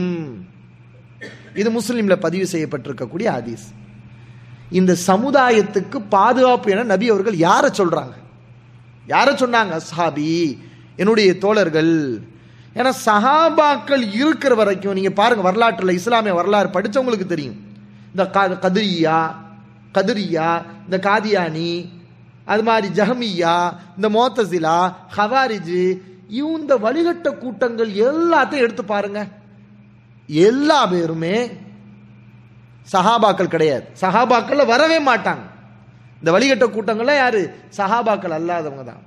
இது முஸ்லிம்ல பதிவு செய்யப்பட்டிருக்கக்கூடிய ஹதீஸ் இந்த சமுதாயத்துக்கு பாதுகாப்பு என நபி அவர்கள் யாரை சொல்றாங்க யாரை சொன்னாங்க அஸ்ஹாபி என்னுடைய தோழர்கள் ஏன்னா சஹாபாக்கள் இருக்கிற வரைக்கும் நீங்க பாருங்க வரலாற்றுல இஸ்லாமிய வரலாறு படிச்சவங்களுக்கு தெரியும் இந்த க- கதிரியா கதிரியா இந்த காதியானி அது மாதிரி ஜஹமியா இந்த மோத்தசிலா ஹவாரிஜு இந்த வழிகட்ட கூட்டங்கள் எல்லாத்தையும் எடுத்து பாருங்க எல்லா பேருமே சஹாபாக்கள் கிடையாது சஹாபாக்கள்ல வரவே மாட்டாங்க இந்த வழிகட்ட கூட்டங்கள்ல யாரு சஹாபாக்கள் அல்லாதவங்க தான்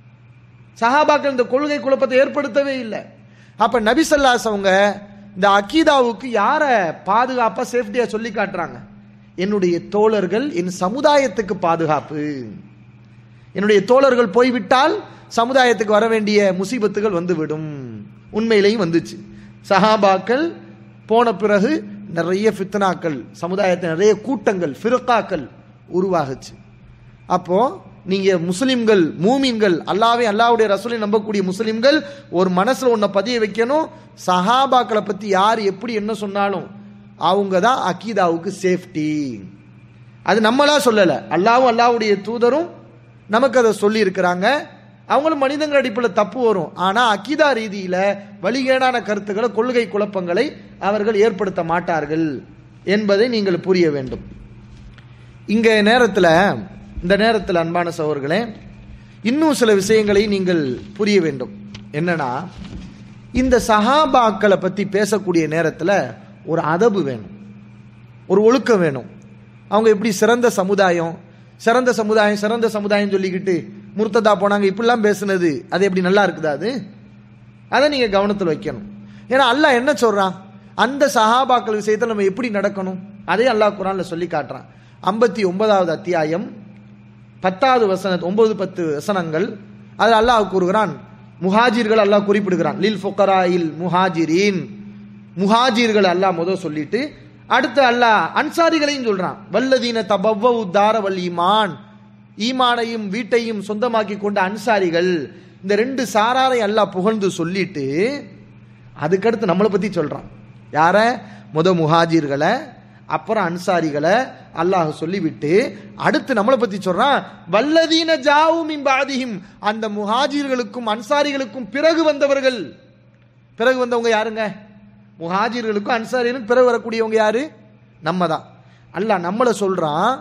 சஹாபாக்கள் இந்த கொள்கை குழப்பத்தை ஏற்படுத்தவே இல்லை அப்ப நபி ஸல்லல்லாஹு அவங்க இந்த அக்கீதாவுக்கு யார பாதுகாப்பா சேஃப்டியா சொல்லி காட்டுறாங்க என்னுடைய தோழர்கள் என் சமுதாயத்துக்கு பாதுகாப்பு என்னுடைய தோழர்கள் போய்விட்டால் சமுதாயத்துக்கு வர வேண்டிய முசீபத்துகள் வந்துவிடும் உண்மையிலையும் வந்துச்சு சஹாபாக்கள் போன பிறகு நிறைய ஃபித்னாக்கள் சமுதாயத்தில் நிறைய கூட்டங்கள் ஃபிருக்காக்கள் உருவாகுச்சு அப்போ நீங்க முஸ்லிம்கள் மூமின்கள் அல்லாவே அல்லாவுடைய ரசூலை நம்பக்கூடிய முஸ்லிம்கள் ஒரு மனசுல ஒன்ன பதிய வைக்கணும் சஹாபாக்களை பத்தி யார் எப்படி என்ன சொன்னாலும் அவங்க தான் அக்கீதாவுக்கு சேஃப்டி அது நம்மளா சொல்லல அல்லாவும் அல்லாவுடைய தூதரும் நமக்கு அதை சொல்லி இருக்கிறாங்க அவங்களும் மனிதங்கள் அடிப்பில் தப்பு வரும் ஆனா அக்கீதா ரீதியில வழிகேடான கருத்துக்களை கொள்கை குழப்பங்களை அவர்கள் ஏற்படுத்த மாட்டார்கள் என்பதை நீங்கள் புரிய வேண்டும் இங்க நேரத்தில் இந்த நேரத்தில் அன்பான சகோதரர்களே இன்னும் சில விஷயங்களை நீங்கள் புரிய வேண்டும் என்னன்னா இந்த சஹாபாக்களை பத்தி பேசக்கூடிய நேரத்தில் ஒரு அதபு வேணும் ஒரு ஒழுக்கம் வேணும் அவங்க எப்படி சிறந்த சமுதாயம் சிறந்த சமுதாயம் சிறந்த சமுதாயம் சொல்லிக்கிட்டு முர்த்ததா போனாங்க இப்படிலாம் பேசுனது அது எப்படி நல்லா இருக்குதா அது அதை நீங்க கவனத்தில் வைக்கணும் ஏன்னா அல்லாஹ் என்ன சொல்றான் அந்த சஹாபாக்கள் விஷயத்தில் நம்ம எப்படி நடக்கணும் அதே அல்லாஹ் குரான்ல சொல்லி காட்டுறான் ஐம்பத்தி ஒன்பதாவது அத்தியாயம் பத்தாவது வசன ஒன்பது பத்து வசனங்கள் அதில் அல்லாஹ் கூறுகிறான் முஹாஜிர்கள் அல்லாஹ் குறிப்பிடுகிறான் லில் ஃபுகராயில் முஹாஜிரீன் முஹாஜிர்கள் அல்லாஹ் முத சொல்லிட்டு அடுத்து அல்லாஹ் அன்சாரிகளையும் சொல்றான் வல்லதீன தபவ்வ தார வல் ஈமான் ஈமானையும் வீட்டையும் சொந்தமாக்கி கொண்ட அன்சாரிகள் இந்த ரெண்டு சாராரை அல்லாஹ் புகழ்ந்து சொல்லிட்டு அதுக்கடுத்து நம்மளை பத்தி சொல்றான் யார முத முஹாஜிர்களை அப்புறம் அன்சாரிகளை அல்லாஹ் சொல்லிவிட்டு அடுத்து நம்மளை பத்தி சொல்றான் வல்லதீன ஜாவும் இம்பாதியும் அந்த முஹாஜிர்களுக்கும் அன்சாரிகளுக்கும் பிறகு வந்தவர்கள் பிறகு வந்தவங்க யாருங்க முஹாஜிர்களுக்கும் அன்சாரிகளுக்கும் பிறகு வரக்கூடியவங்க யாரு நம்ம தான் அல்லாஹ் நம்மளை சொல்றான்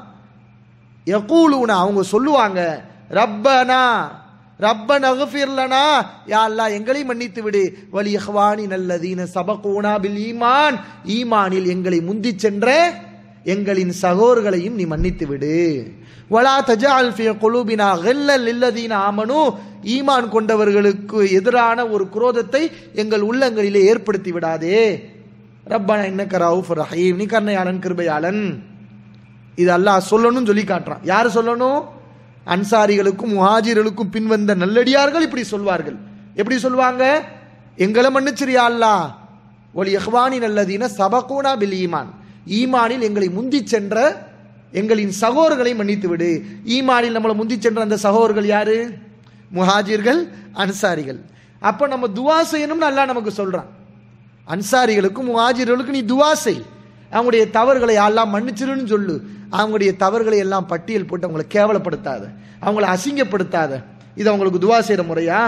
யகூலூன அவங்க சொல்லுவாங்க ரப்பனா ரப்பன் அகஃபிர்லனா யா அல்லாஹ் எங்களை மன்னித்து விடு வலி இஹ்வானி நல்லதீன சபகூனா பில் ஈமான் ஈமானில் எங்களை முந்தி சென்ற எங்களின் சகோதர்களையும் நீ மன்னித்து விடு வலா தஜால் ஃபி குலூபினா கல்லல் லில்லதீன ஆமனு ஈமான் கொண்டவர்களுக்கு எதிரான ஒரு குரோதத்தை எங்கள் உள்ளங்களிலே ஏற்படுத்தி விடாதே ரப்பனா இன்னக்க ரவுஃப் ரஹீம் நீ கருணையாளன் கிருபையாளன் இது அல்லாஹ் சொல்லணும்னு சொல்லி காட்டுறான் யார் சொல்லணும் அன்சாரிகளுக்கும் முஹாஜிர்களுக்கும் பின்வந்த நல்லடியார்கள் இப்படி சொல்வார்கள் எப்படி சொல்லுவாங்க எங்களை மன்னிச்சிரியா அல்லாஹ் ஒலி எஹ்வானி நல்லதீன சபகூனா பில் ஈமான் ஈமானில் எங்களை முந்தி சென்ற எங்களின் சகோதரர்களை மன்னித்து விடு ஈமானில் நம்மளை முந்தி சென்ற அந்த சகோதரர்கள் யாரு முஹாஜிர்கள் அன்சாரிகள் அப்ப நம்ம துவா செய்யணும்னு அல்லாஹ் நமக்கு சொல்றான் அன்சாரிகளுக்கும் முஹாஜிர்களுக்கும் நீ துவா செய் அவங்களுடைய தவறுகளை எல்லாம் மன்னிச்சிருன்னு சொல்லு அவங்களுடைய தவறுகளை எல்லாம் பட்டியல் போட்டு அவங்களை கேவலப்படுத்தாத அவங்கள அசிங்கப்படுத்தாத இது அவங்களுக்கு துவா செய்யற முறையா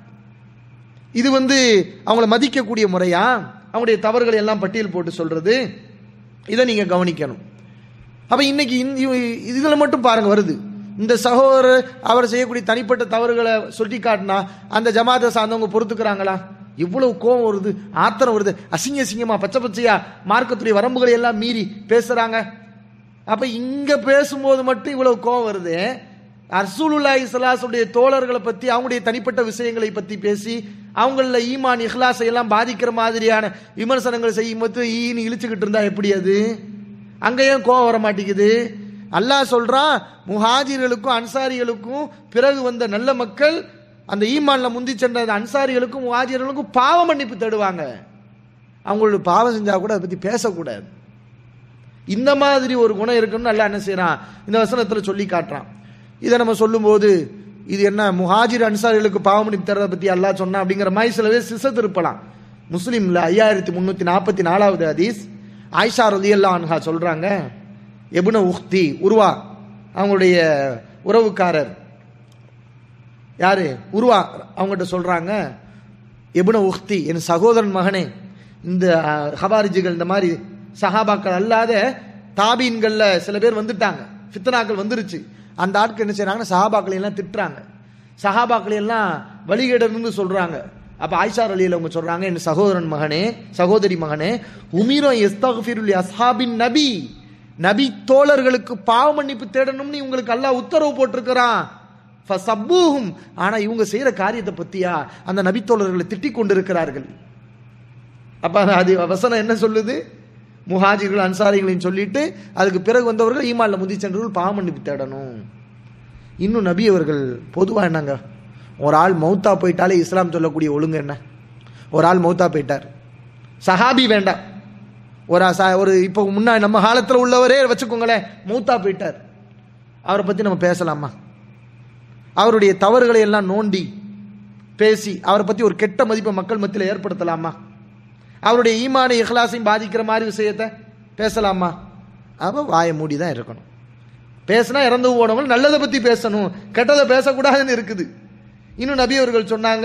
இது வந்து அவங்கள மதிக்கக்கூடிய முறையா அவங்களுடைய தவறுகளை எல்லாம் பட்டியல் போட்டு சொல்றது இதை நீங்க கவனிக்கணும் அப்ப இன்னைக்கு இந்த- இதுல மட்டும் பாருங்க வருது இந்த சகோதரர் அவர் செய்யக்கூடிய தனிப்பட்ட தவறுகளை சுட்டி காட்டினா அந்த ஜமாத்தை சார்ந்தவங்க பொறுத்துக்கிறாங்களா இவ்வளவு கோவம் வருது ஆத்திரம் வருது அசிங்க அசிங்கமா பச்சை பச்சையா மார்க்கத்துடைய வரம்புகளை எல்லாம் மீறி பேசுறாங்க அப்ப இங்க பேசும்போது மட்டும் இவ்வளவு கோவம் வருது அர்சூலுல்லாஹி ஸல்லல்லாஹுடைய தோழர்களை பத்தி அவங்களுடைய தனிப்பட்ட விஷயங்களை பத்தி பேசி அவங்கள ஈமான் இஹ்லாஸை எல்லாம் பாதிக்கிற மாதிரியான விமர்சனங்கள் செய்யும் போது ஈன்னு இழிச்சுக்கிட்டு இருந்தா எப்படி அது அங்கேயும் கோவம் வர மாட்டேங்குது அல்லாஹ் சொல்றான் முஹாஜிர்களுக்கும் அன்சாரிகளுக்கும் பிறகு வந்த நல்ல மக்கள் அந்த ஈமான்ல முந்தி சென்ற அந்த அன்சாரிகளுக்கும் முஹாஜிர்களுக்கும் பாவ மன்னிப்பு தேடுவாங்க அவங்களோட பாவம் செஞ்சா கூட அதை பத்தி பேசக்கூடாது இந்த மாதிரி ஒரு குணம் இருக்குன்னு நல்லா என்ன செய்யறான் இந்த வசனத்துல சொல்லி காட்டுறான் இதை நம்ம சொல்லும்போது இது என்ன முஹாஜிர் அன்சாரிகளுக்கு பாவமன்னிப்பு தரதை பத்தி அல்லாஹ் சொன்னா அப்படிங்கிற மாதிரி சில பேர் சிச திருப்பலாம் முஸ்லீம்ல ஐயாயிரத்தி முன்னூத்தி நாற்பத்தி நாலாவது ஹதீஸ் ஆயிஷா ரலியல்லாஹு அன்ஹா சொல்றாங்க எபுன உக்தி உருவா அவங்களுடைய உறவுக்காரர் யாரு உருவா அவங்ககிட்ட சொல்றாங்க எபுன உக்தி என் சகோதரன் மகனே இந்த அஹ், ஹவாரிஜிகள் இந்த மாதிரி சஹாபாக்கள் அல்லாத தாபீன்கள்ல சில பேர் வந்துட்டாங்க ஃபித்னாக்கள் வந்துருச்சு அந்த ஆட்கள் என்ன செய்றாங்கன்னா சஹாபாக்களை எல்லாம் திட்டுறாங்க சஹாபாக்களை எல்லாம் வழிகேடர்னு சொல்றாங்க அப்ப ஆயிஷா அலியில் அவங்க சொல்றாங்க என் சகோதரன் மகனே சகோதரி மகனே உமீரோ எஸ்தாகுஃபிருல் அஸ்ஹாபின் நபி நபி தோழர்களுக்கு பாவ மன்னிப்பு தேடணும்னு உங்களுக்கு அல்லாஹ் உத்தரவு போட்டிருக்கிறான் ஃபசப்பூஹும் ஆனா இவங்க செய்யற காரியத்தை பத்தியா அந்த நபி தோழர்களை திட்டிக் கொண்டிருக்கிறார்கள் அப்ப அது வசனம் என்ன சொல்லுது முஹாஜிர்கள் அன்சாரிகளையும் சொல்லிட்டு அதுக்கு பிறகு வந்தவர்கள் ஈமான்ல முந்தி சென்றவர்கள் பாவ மன்னிப்பு தேடணும் இன்னும் நபி அவர்கள் பொதுவா என்னங்க ஒரு ஆள் மௌத்தா போயிட்டாலே இஸ்லாம் சொல்லக்கூடிய ஒழுங்கு என்ன ஒரு ஆள் மௌத்தா போயிட்டார் சஹாபி வேண்டாம் ஒரு ச- ஒரு இப்போ முன்னா நம்ம காலத்துல உள்ளவரே வச்சுக்கோங்களேன் மௌத்தா போயிட்டார் அவரை பத்தி நம்ம பேசலாமா அவருடைய தவறுகளை எல்லாம் நோண்டி பேசி அவரை பத்தி ஒரு கெட்ட மதிப்பை மக்கள் மத்தியில் ஏற்படுத்தலாமா அவருடைய ஈமான இஹ்லாஸையும் பாதிக்கிற மாதிரி விஷயத்தை பேசலாமா அவ வாயை மூடி தான் இருக்கணும் பேசினா இறந்து போனவங்க நல்லதை பத்தி பேசணும் கெட்டதை பேசக்கூடாதுன்னு இருக்குது இன்னும் நபி அவர்கள் சொன்னாங்க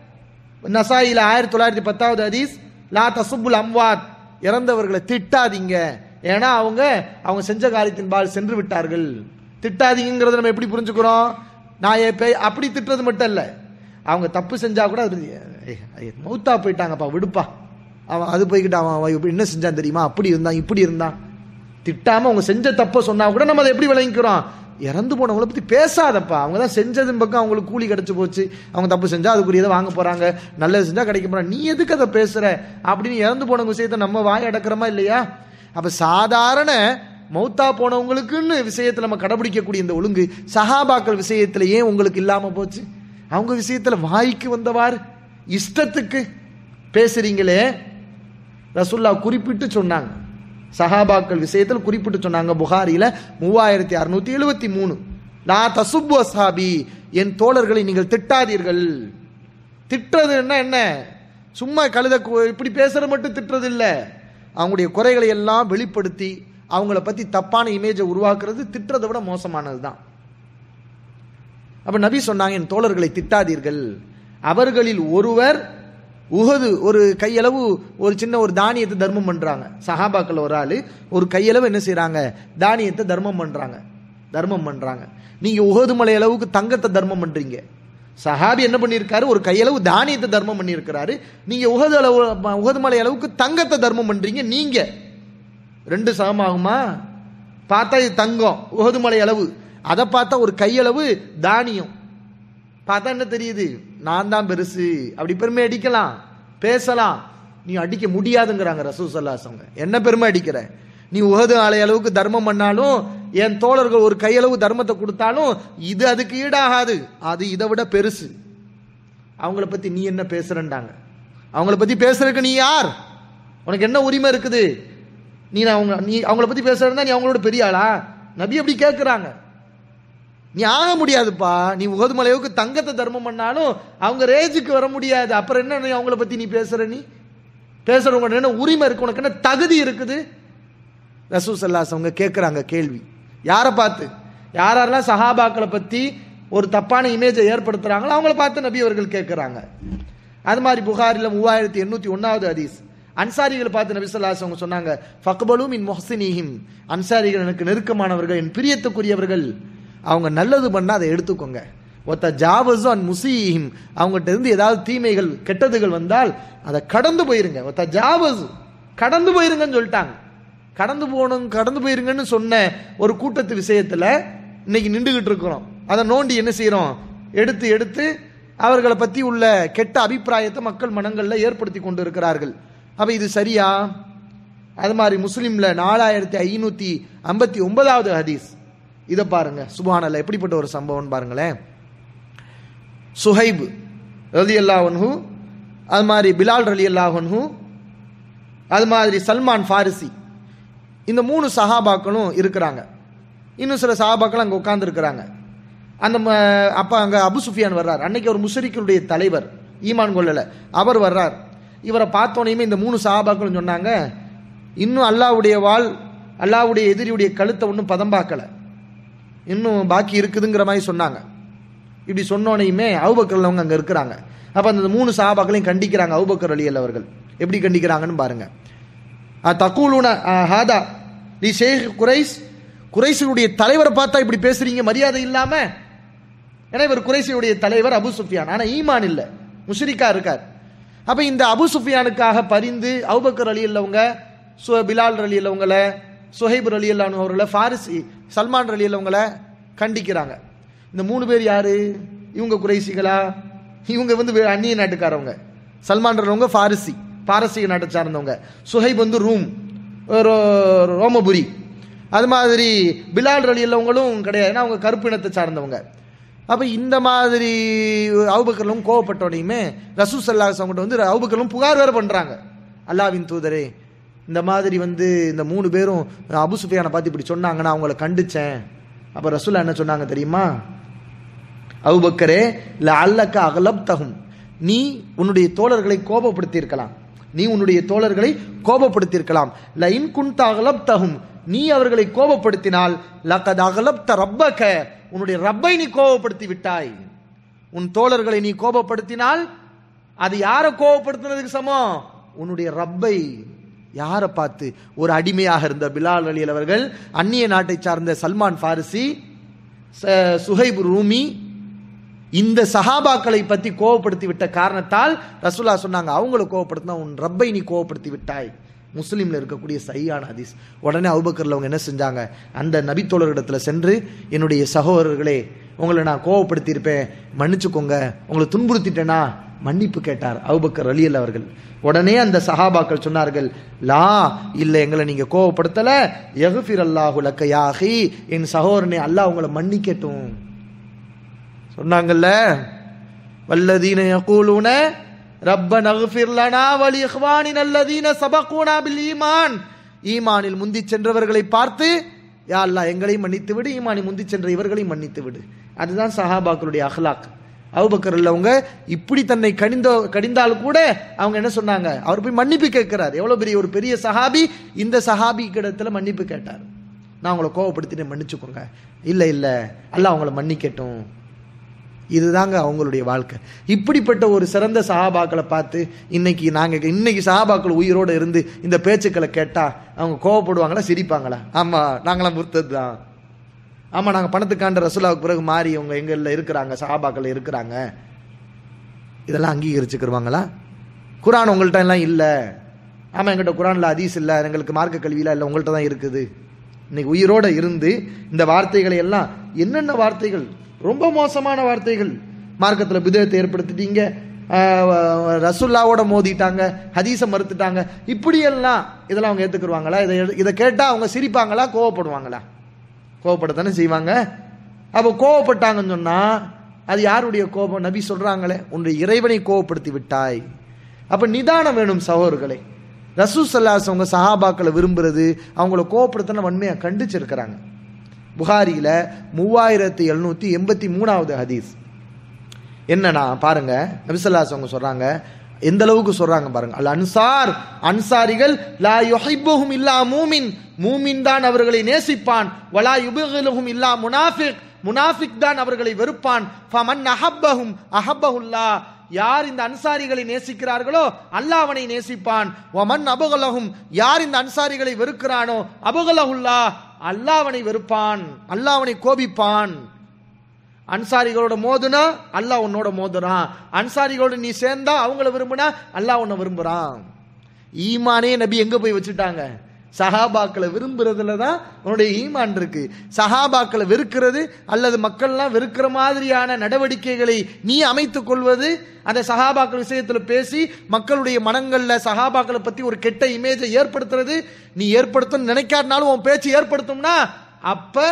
நசாயில ஆயிரத்தி தொள்ளாயிரத்தி பத்தாவது ஹதீஸ் லா தசுப்புல் அம்வாத் இறந்தவர்களை திட்டாதீங்க ஏன்னா அவங்க அவங்க செஞ்ச காரியத்தின் பால் சென்று விட்டார்கள் திட்டாதீங்கிறத நம்ம எப்படி புரிஞ்சுக்கிறோம் நான் என் பே- அப்படி திட்டுறது மட்டும் இல்ல அவங்க தப்பு செஞ்சா கூட அது ஏய், ஏய், மௌத்தா போயிட்டாங்கப்பா விடுப்பா அவன் அது போய்கிட்டு அவன் அவன் இப்படி என்ன செஞ்சான் தெரியுமா அப்படி இருந்தான் இப்படி இருந்தான் திட்டாம அவங்க செஞ்ச தப்ப சொன்னா கூட நம்ம அதை எப்படி விளங்கிக்கிறோம் இறந்து போனவங்கள பத்தி பேசாதப்பா அவங்க தான் செஞ்சதும் பக்கம் அவங்களுக்கு கூலி கிடைச்சு போச்சு அவங்க தப்பு செஞ்சா அதுக்குரியதை வாங்க போறாங்க நல்லது செஞ்சா கிடைக்க போறாங்க நீ எதுக்கு அதை பேசுற அப்படின்னு இறந்து போன விஷயத்தை நம்ம வாய் அடக்கிறோமா இல்லையா அப்ப சாதாரண மௌத்தா போனவங்களுக்குன்னு விஷயத்துல நம்ம கடைபிடிக்கக்கூடிய இந்த ஒழுங்கு சஹாபாக்கள் விஷயத்துல ஏன் உங்களுக்கு இல்லாம போச்சு அவங்க விஷயத்துல வாய்க்கு வந்தவாறு இஷ்டத்துக்கு பேசுறீங்களே ரசுல்லா குறிப்பிட்டு சொன்னாங்க சஹாபாக்கள் விஷயத்தில் குறிப்பிட்டு சொன்னாங்க புகாரில மூவாயிரத்தி அறுநூத்தி எழுபத்தி மூணு லா தசுப்பு அஸ்ஹாபி என் தோழர்களை நீங்கள் திட்டாதீர்கள் திட்டுறதுன்னா என்ன சும்மா கழுத கு- இப்படி பேசுறது மட்டும் திட்டுறது இல்ல அவங்களுடைய குறைகளை எல்லாம் வெளிப்படுத்தி அவங்கள பத்தி தப்பான இமேஜை உருவாக்குறது திட்டுறதை விட மோசமானது தான் அப்ப நபி சொன்னாங்க என் தோழர்களை திட்டாதீர்கள் அவர்களில் ஒருவர் உகது ஒரு கையளவு ஒரு சின்ன ஒரு தானியத்தை தர்மம் பண்றாங்க சஹாபாக்கள் ஒரு ஆளு ஒரு கையளவு என்ன செய்றாங்க தானியத்தை தர்மம் பண்றாங்க தர்மம் பண்றாங்க நீங்க உகது மலை அளவுக்கு தங்கத்தை தர்மம் பண்றீங்க சஹாபி என்ன பண்ணியிருக்காரு ஒரு கையளவு தானியத்தை தர்மம் பண்ணியிருக்கிறாரு நீங்க உகது அளவு உகது மலை அளவுக்கு தங்கத்தை தர்மம் பண்றீங்க நீங்க ரெண்டு சமமாகுமா பார்த்தா இது தங்கம் உகது மலை அளவு அதை பார்த்தா ஒரு கையளவு தானியம் பார்த்தா என்ன தெரியுது நான் தான் பெருசு அப்படி பெருமை அடிக்கலாம் பேசலாம் நீ அடிக்க முடியாதுங்கிறாங்க ரசூ சல்லாசவங்க என்ன பெருமை அடிக்கிற நீ உகது ஆலை அளவுக்கு தர்மம் பண்ணாலும் என் தோழர்கள் ஒரு கையளவு தர்மத்தை கொடுத்தாலும் இது அதுக்கு ஈடாகாது அது இதை விட பெருசு அவங்கள பத்தி நீ என்ன பேசுறண்டாங்க அவங்கள பத்தி பேசுறதுக்கு நீ யார் உனக்கு என்ன உரிமை இருக்குது நீ நான் அவங்க நீ அவங்கள பத்தி பேசுறதா நீ அவங்களோட பெரிய ஆளா நபி அப்படி கேட்கிறாங்க நீ ஆக முடியாதுப்பா நீ உகது மலைவுக்கு தங்கத்தை தர்மம் பண்ணாலும் அவங்க ரேஜுக்கு வர முடியாது அப்புறம் என்ன நீ அவங்கள பத்தி நீ பேசுற நீ பேசுறவங்க என்ன உரிமை இருக்கு உனக்கு என்ன தகுதி இருக்குது ரசூ சல்லாஸ் அவங்க கேட்குறாங்க கேள்வி யாரை பார்த்து யார் யாரெல்லாம் சஹாபாக்களை பத்தி ஒரு தப்பான இமேஜை ஏற்படுத்துறாங்களோ அவங்கள பார்த்து நபி அவர்கள் கேட்குறாங்க அது மாதிரி புகாரில மூவாயிரத்தி எண்ணூத்தி ஒன்னாவது ஹதீஸ் அன்சாரிகளை பார்த்து நபி ஸல்லல்லாஹு அவங்க சொன்னாங்க ஃபக்பலும் இன் முஹ்சினிஹிம் அன்சாரிகள் எனக்கு நெருக்கமானவர்கள் என் பிரியத்துக்குரியவர்கள் அவங்க நல்லது பண்ணா அதை எடுத்துக்கோங்க ஒத்த ஜாவஸ் அன் முசீஹிம் அவங்ககிட்ட இருந்து ஏதாவது தீமைகள் கெட்டதுகள் வந்தால் அதை கடந்து போயிருங்க ஒத்த ஜாவஸ் கடந்து போயிருங்கன்னு சொல்லிட்டாங்க கடந்து போகணும் கடந்து போயிருங்கன்னு சொன்ன ஒரு கூட்டத்து விஷயத்துல இன்னைக்கு நின்றுகிட்டு இருக்கிறோம் அதை நோண்டி என்ன செய்றோம் எடுத்து எடுத்து அவர்களை பத்தி உள்ள கெட்ட அபிப்பிராயத்தை மக்கள் மனங்கள்ல ஏற்படுத்தி கொண்டு இருக்கிறார்கள் அப்ப இது சரியா அது மாதிரி முஸ்லிம்ல நாலாயிரத்தி ஐநூத்தி ஐம்பத்தி ஒன்பதாவது ஹதீஸ் இதை பாருங்க சுபானல்ல எப்படிப்பட்ட ஒரு சம்பவம் பாருங்களேன் சுஹைப் ரலி அல்லாஹன்ஹு அது மாதிரி பிலால் ரலி அல்லாஹன்ஹு அது மாதிரி சல்மான் ஃபாரிசி இந்த மூணு சஹாபாக்களும் இருக்கிறாங்க இன்னும் சில சஹாபாக்கள் அங்கே உட்கார்ந்து அந்த ம- அப்ப அங்க அபு சுஃபியான் வர்றார் அன்னைக்கு ஒரு முஷரிக்களுடைய தலைவர் ஈமான் கொள்ளல அவர் வர்றார் இவரை பார்த்தோனையுமே இந்த மூணு சஹாபாக்களும் சொன்னாங்க இன்னும் அல்லாவுடைய வாள் அல்லாவுடைய எதிரியுடைய கழுத்தை ஒன்றும் பதம் பார்க்கல இன்னும் பாக்கி இருக்குதுங்கிற மாதிரி சொன்னாங்க இப்படி சொன்னோனையுமே அவுபக்கர்ல அவங்க அங்க இருக்கிறாங்க அப்ப அந்த மூணு சஹாபாக்களையும் கண்டிக்கிறாங்க அபூபக்கர் அலி அவர்கள் எப்படி கண்டிக்கிறாங்கன்னு பாருங்க தக்கூலுன ஹாதா தி ஷேக் குரைஸ் குறைசியுடைய தலைவரை பார்த்தா இப்படி பேசுறீங்க மரியாதை இல்லாம ஏன்னா இவர் குறைசியுடைய தலைவர் அபு சுஃபியான் ஆனா ஈமான் இல்ல முஷ்ரிக்கா இருக்கார் அப்ப இந்த அபு சுஃபியானுக்காக பரிந்து அபுபக்கர் அலி இல்லவங்க சு- பிலால் அலி இல்லவங்கள சுஹைபர் அலி அவர்களை ஃபாரிசி சல்மான் அலி இல்லவங்கள கண்டிக்கிறாங்க இந்த மூணு பேர் யாரு இவங்க குறைசிகளா இவங்க வந்து வே- அந்நிய நாட்டுக்காரவங்க சல்மான் உள்ளவங்க ஃபாரிசி பாரசீக நாட்டை சார்ந்தவங்க சுஹைப் வந்து ரூம் ரோ- ரோமபுரி அது மாதிரி பிலால் அலி உள்ளவங்களும் கிடையாது ஏன்னா அவங்க கருப்பு இனத்தை சார்ந்தவங்க அப்ப இந்த மாதிரி அவுபக்கர்களும் கோவப்பட்டோடையுமே ரசூ சல்லாஸ் அவங்ககிட்ட வந்து அவுபக்கர்களும் புகார் வேற பண்றாங்க அல்லாவின் தூதரே இந்த மாதிரி வந்து இந்த மூணு பேரும் அபு சுஃபியானை பார்த்து இப்படி சொன்னாங்க நான் அவங்கள கண்டிச்சேன் அப்ப ரசூல்லா என்ன சொன்னாங்க தெரியுமா அவுபக்கரே இல்ல அல்லக்க அகலப் தகும் நீ உன்னுடைய தோழர்களை கோபப்படுத்தி இருக்கலாம் நீ உன்னுடைய தோழர்களை கோபப்படுத்தி இருக்கலாம் லைன் குன்த அகலப் தகும் நீ அவர்களை கோபப்படுத்தினால் லக்கத் அகலப்த ரப்பக உன்னுடைய ரப்பை நீ கோபப்படுத்தி விட்டாய் உன் தோழர்களை நீ கோபப்படுத்தினால் அது யாரை கோபப்படுத்தினதுக்கு சமம் உன்னுடைய ரப்பை யாரை பார்த்து ஒரு அடிமையாக இருந்த பிலால் அலி அவர்கள் அந்நிய நாட்டை சார்ந்த சல்மான் ஃபாரிசி ச- சுஹைப் ரூமி இந்த சஹாபாக்களை பத்தி கோவப்படுத்தி விட்ட காரணத்தால் ரசூலா சொன்னாங்க அவங்கள கோவப்படுத்தினா உன் ரப்பை நீ கோவப்படுத்தி விட்டாய் முஸ்லீம்ல இருக்கக்கூடிய சரியான ஹதீஸ் உடனே அபுபக்கர்ல அவங்க என்ன செஞ்சாங்க அந்த நபித்தோழரிடத்துல சென்று என்னுடைய சகோதரர்களே உங்களை நான் கோவப்படுத்தி இருப்பேன் மன்னிச்சுக்கோங்க உங்களை துன்புறுத்திட்டேனா மன்னிப்பு கேட்டார் அபுபக்கர் அலியல் அவர்கள் உடனே அந்த சஹாபாக்கள் சொன்னார்கள் லா இல்ல எங்களை நீங்க கோவப்படுத்தல எகுஃபிர் அல்லாஹு லக்க யாஹி என் சகோதரனே அல்லாஹ் உங்களை மன்னிக்கட்டும் சொன்னாங்கல்ல வல்லதீன யகூலுன ரப்பன அக்ஃபிர் லனா வலி இஹ்வானின் அல்லதீன சபகூனா பில் ஈமான் ஈமானில் முந்தி சென்றவர்களை பார்த்து யா அல்லாஹ் எங்களையும் மன்னித்து விடு ஈமானில் முந்தி சென்ற இவர்களையும் மன்னித்து விடு அதுதான் சஹாபாக்களுடைய அஹ்லாக் அபுபக்கர் உள்ளவங்க இப்படி தன்னை கடிந்த கடிந்தால் கூட அவங்க என்ன சொன்னாங்க அவர் போய் மன்னிப்பு கேட்கிறார் எவ்வளவு பெரிய ஒரு பெரிய சஹாபி இந்த சஹாபி கிடத்துல மன்னிப்பு கேட்டார் நான் உங்களை கோவப்படுத்திட்டு மன்னிச்சுக்கோங்க இல்ல இல்ல அல்லாஹ் அவங்கள மன்னிக்கட்டும் இதுதாங்க அவங்களுடைய வாழ்க்கை இப்படிப்பட்ட ஒரு சிறந்த சஹாபாக்களை பார்த்து இன்னைக்கு நாங்க இன்னைக்கு சஹாபாக்கள் உயிரோட இருந்து இந்த பேச்சுக்களை கேட்டா அவங்க கோவப்படுவாங்களா சிரிப்பாங்களா ஆமா நாங்களாம் முர்த்தது தான் ஆமா நாங்க பணத்துக்காண்ட ரசூலாவுக்கு பிறகு மாறி அவங்க எங்கள்ல இருக்கிறாங்க சஹாபாக்கள் இருக்கிறாங்க இதெல்லாம் அங்கீகரிச்சுக்கிருவாங்களா குரான் உங்கள்ட்ட எல்லாம் இல்ல ஆமா எங்கிட்ட குரான்ல அதீஸ் இல்ல எங்களுக்கு மார்க்க கல்வியில இல்ல உங்கள்ட்ட தான் இருக்குது இன்னைக்கு உயிரோட இருந்து இந்த வார்த்தைகளை எல்லாம் என்னென்ன வார்த்தைகள் ரொம்ப மோசமான வார்த்தைகள் மார்க்கத்துல பிதத்தை ஏற்படுத்திட்டீங்க ஆஹ், ரசுல்லாவோட மோதிட்டாங்க ஹதீஸை மறுத்துட்டாங்க இப்படியெல்லாம் இதெல்லாம் அவங்க ஏத்துக்குருவாங்களா இதை இதை கேட்டா அவங்க சிரிப்பாங்களா கோவப்படுவாங்களா கோவப்படத்தானே செய்வாங்க அப்போ கோவப்பட்டாங்கன்னு சொன்னா அது யாருடைய கோபம் நபி சொல்றாங்களே உன்னுடைய இறைவனை கோவப்படுத்தி விட்டாய் அப்ப நிதானம் வேணும் சகோதரர்களே ரசூ சல்லாஸ் அவங்க சஹாபாக்களை விரும்புறது அவங்கள கோவப்படுத்தின வன்மையா கண்டிச்சிருக்கிறாங்க புகாரியில மூவாயிரத்தி எழுநூத்தி எண்பத்தி மூணாவது ஹதீஸ் என்னன்னா பாருங்க நபிசல்லாஸ் அவங்க சொல்றாங்க எந்த அளவுக்கு சொல்றாங்க பாருங்க அல் அன்சார் அன்சாரிகள் லா யுஹிப்புஹும் இல்லா மூமின் மூமின் தான் அவர்களை நேசிப்பான் வலா யுபகிலுஹும் இல்லா முனாஃபிக் முனாஃபிக் தான் அவர்களை வெறுப்பான் ஃபமன் அஹப்பஹும் அஹப்பஹுல்லா யார் இந்த அன்சாரிகளை நேசிக்கிறார்களோ அல்லாஹ் அவனை நேசிப்பான் வமன் அபகலகும் யார் இந்த அன்சாரிகளை வெறுக்கிறானோ அபகலகுல்லா அல்லாஹ் அவனை வெறுப்பான் அல்லாஹ் அவனை கோபிப்பான் அன்சாரிகளோட மோதுனா அல்லாஹ் உன்னோட மோதுறான் அன்சாரிகளோட நீ சேர்ந்தா அவங்கள விரும்புனா அல்லாஹ் உன்னை விரும்புறான் ஈமானே நபி எங்க போய் வச்சுட்டாங்க சஹாபாக்களை விரும்புறதுல தான் உன்னுடைய ஈமான் இருக்கு சஹாபாக்களை வெறுக்கிறது அல்லது மக்கள்லாம் வெறுக்கிற மாதிரியான நடவடிக்கைகளை நீ அமைத்துக் கொள்வது அந்த சஹாபாக்கள் விஷயத்துல பேசி மக்களுடைய மனங்கள்ல சஹாபாக்களை பத்தி ஒரு கெட்ட இமேஜை ஏற்படுத்துறது நீ ஏற்படுத்தணும் நினைக்காட்டினாலும் உன் பேச்சு ஏற்படுத்தும்னா அப்ப